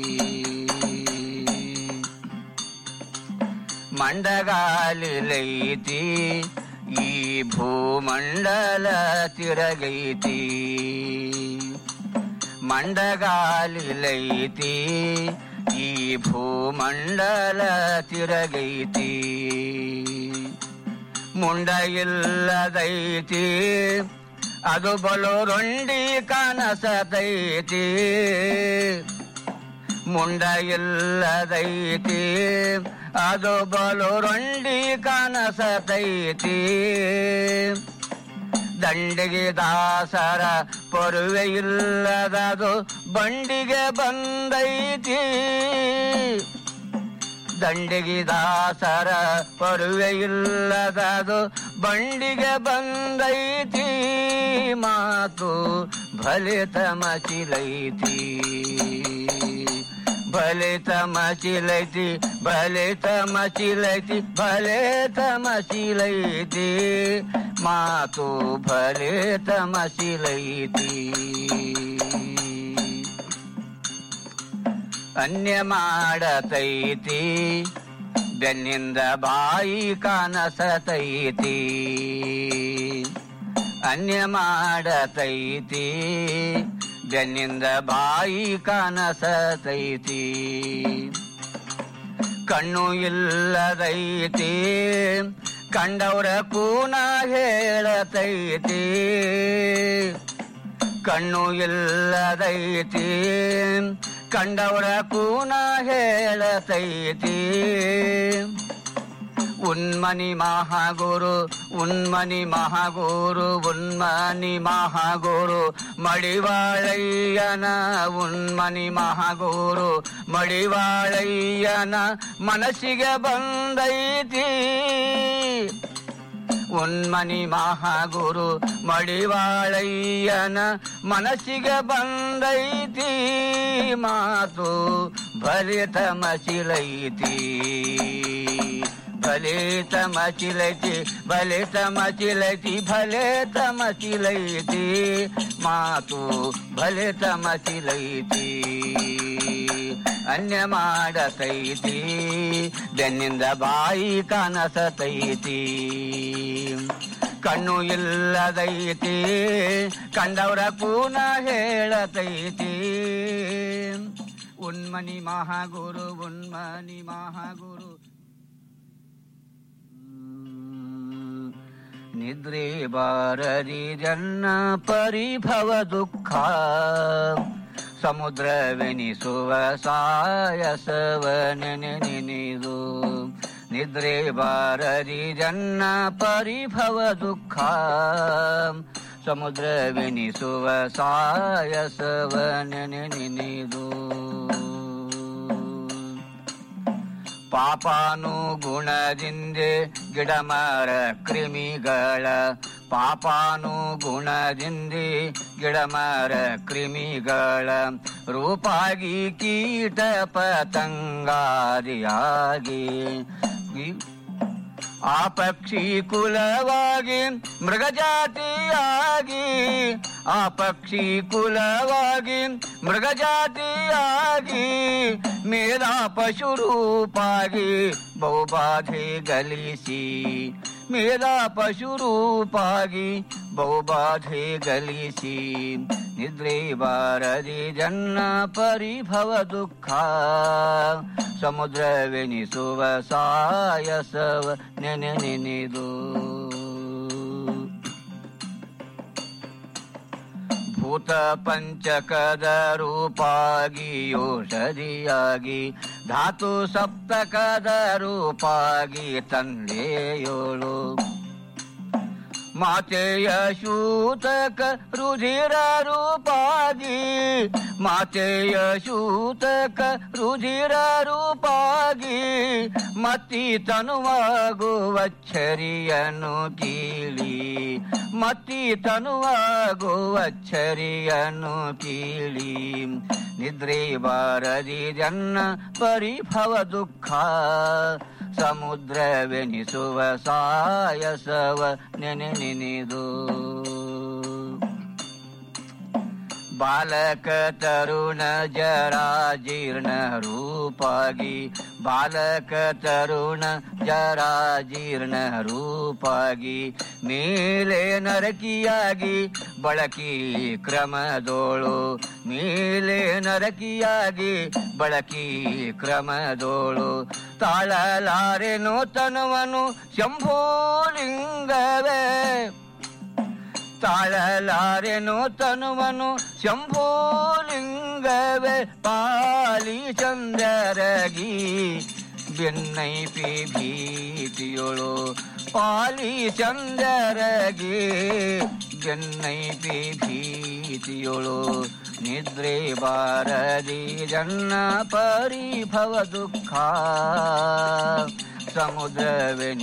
ಮಂಡಗಾಲಿಲೈತಿ ಈ ಭೂಮಂಡಲ ತಿರಗೈತಿ ಮಂಡಗಾಲಿಲೈತಿ ಈ ಭೂಮಂಡಲ ತಿರಗೈತಿ ಮುಂಡ ಇಲ್ಲದೈತಿ ಅದು ಬಲು ರೊಂಡಿ ಕನಸದೈತಿ ಮುಂಡ ಇಲ್ಲದೈತಿ ಅದು ಬಲು ರೊಂಡಿ ಕನಸತೈತಿ ದಂಡಿಗೆ ದಾಸರ ಪೊರುವೆ ಇಲ್ಲದದು ಬಂಡಿಗೆ ಬಂದೈತಿ ದಂಡಿಗೆ ದಾಸರ ಪೊರುವೆ ಇಲ್ಲದದು ಬಂಡಿಗೆ ಬಂದೈತಿ ಮಾತು ಫಲಿತ ಮಚಿಲೈತಿ ಫಲಿತ ಮಚಿಲೈತಿ ಫಲಿತ ಮಚಿಲೈತಿ ಫಲಿತ ಮಚಿಲೈತಿ ಮಾತು ಫಲಿತ ಮಚಿಲೈತಿ ಅನ್ಯ ಮಾಡತೈತಿ ಬೆನ್ನಿಂದ ಬಾಯಿ ಕಾನಸತೈತಿ ಅನ್ಯ ಮಾಡತೈತಿ ಬೆನ್ನಿಂದ ಬಾಯಿ ಕಾನಸತೈತಿ ಕಣ್ಣು ಇಲ್ಲದೈತಿ ಕಂಡವರ ಕೂನ ಹೇಳತೈತಿ ಕಣ್ಣು ಇಲ್ಲದೈತಿ ಕಂಡವರ ಕೂನ ಹೇಳತೈತಿ ಉನ್ಮನಿ ಮಹಾಗುರು ಉನ್ಮನಿ ಮಹಾಗುರು ಉನ್ಮನಿ ಮಹಾಗುರು ಮಡಿವಾಳಯ್ಯನ ಉನ್ಮನಿ ಮಹಾಗುರು ಮಡಿವಾಳಯ್ಯನ ಮನಸ್ಸಿಗೆ ಬಂದೈತಿ ಉನ್ಮನಿ ಮಹಾಗುರು ಮಡಿವಾಳಯ್ಯನ ಮನಸ್ಸಿಗೆ ಬಂದೈತಿ ಮಾತು ಫಲಿತ ಮಸಿಲೈತಿ ಫಲಿತ ಮಚಿಲೈತಿ ಫಲಿತ ಮಚಿಲೈತಿ ಫಲಿತ ಮಚಿಲೈತಿ ಮಾತು ಫಲಿತ ಮಚಿಲೈತಿ ಅನ್ಯ ಮಾಡತೈತಿ ಬೆನ್ನಿಂದ ಬಾಯಿ ಕಾನಸತೈತಿ ಕಣ್ಣು ಇಲ್ಲದೈತಿ ಕಂಡವರ ಕೂನ ಹೇಳತೈತಿ ಉನ್ಮನಿ ಮಹಾಗುರು ಉನ್ಮನಿ ಮಹಾಗುರು ನಿದ್ರೆ ಬಾರದಿ ಜನ್ನ ಪರಿಭವ ದುಃಖ ಸಮುದ್ರವೆನಿಸುವ ಸಾಯಸವ ನೆನೆ ನೆನೆದು ನಿದ್ರೆ ಬಾರದಿ ಜನ್ನ ಪರಿಭವ ದುಃಖ ಸಮುದ್ರವೆನಿಸುವ ಸಾಯಸವ ನೆನೆ ನೆನೆದು ಪಾಪಾನು ಗುಣದಿಂದೆ ಗಿಡಮರ ಕ್ರಿಮಿಗಳ ಪಾಪಾನು ಗುಣದಿಂದೆ ಗಿಡಮರ ಕ್ರಿಮಿಗಳ ರೂಪಾಗಿ ಕೀಟ ಪತಂಗಾದಿಯಾಗಿ ಆ ಪಕ್ಷಿ ಕುಲವಾಗಿ ಮೃಗಜಾತಿಯಾಗಿ ಆ ಪಕ್ಷಿ ಕುಲವಾಗಿ ಮೃಗಜಾತಿಯಾಗಿ ಮೇರಾ ಪಶು ರೂಪಾಗಿ ಬಹುಬಾಧೆ ಗಲಿಸಿ ಮೇರಾ ಪಶು ರೂಪಾಗಿ ಬಹುಬಾಧೆ ಗಲಿಸಿ ನಿದ್ರೆ ಬಾರದಿ ಜನ್ನ ಪರಿಭವ ದುಃಖ ಸಮುದ್ರವೆನಿಸುವ ಸಾಯಸವ ನೆನೆ ನೆನೆದು ಭೂತ ಪಂಚಕದ ರೂಪಾಗಿ ಔಷಧಿಯಾಗಿ ಧಾತು ಸಪ್ತಕದ ರೂಪಾಗಿ ತಂದೆಯೋಳು ಮಾತೆಯ ಶೂತಕ ರುಧಿರ ರೂಪಾಗಿ ಮಾತೆಯ ಶೂತಕ ರುಧಿರ ರೂಪಾಗಿ ಮತ್ತಿ ತನುವಾಗುವಚ್ಚರಿಯನ್ನು ಕೀಳಿ ಮತ್ತಿ ತನುವಾಗುವಚ್ಚರಿಯನ್ನು ಕೀಳಿ ನಿದ್ರೆ ಬಾರದಿ ಜನ್ನ ಪರಿಭವ ದುಃಖ ಸಮುದ್ರವೆನಿಸುವ ಸಾಯಸವ ನೆನೆ ನೆನೆದು ಬಾಲಕ ತರುಣ ಜರಾ ಜೀರ್ಣ ರೂಪಾಗಿ ಬಾಲಕ ತರುಣ ಜರಾ ಜೀರ್ಣ ರೂಪಾಗಿ ಮೇಲೆ ನರಕಿಯಾಗಿ ಬಳಕಿ ಕ್ರಮದೋಳು ಮೇಲೆ ನರಕಿಯಾಗಿ ಬಳಕಿ ಕ್ರಮದೋಳು ತಾಳಲಾರೆನು ತನುವನು ಶಂಭೋಲಿಂಗವೇ ತಾಳಲಾರೆನು ತನುವನು ಶಂಭೋಲಿಂಗವೇ ಪಾಲಿ ಚಂದರಗಿ ಬೆನ್ನೈ ಪಿ ಭೀತಿಯೊಳು ಪಾಲಿ ಚಂದರಗಿ ಬೆನ್ನೈ ಪಿ ಭೀತಿಯೊಳು ನಿದ್ರೆ ಬಾರದಿ ಜನ್ನ ಪರಿಭವ ದುಃಖ ಸಮುದ್ರವೇ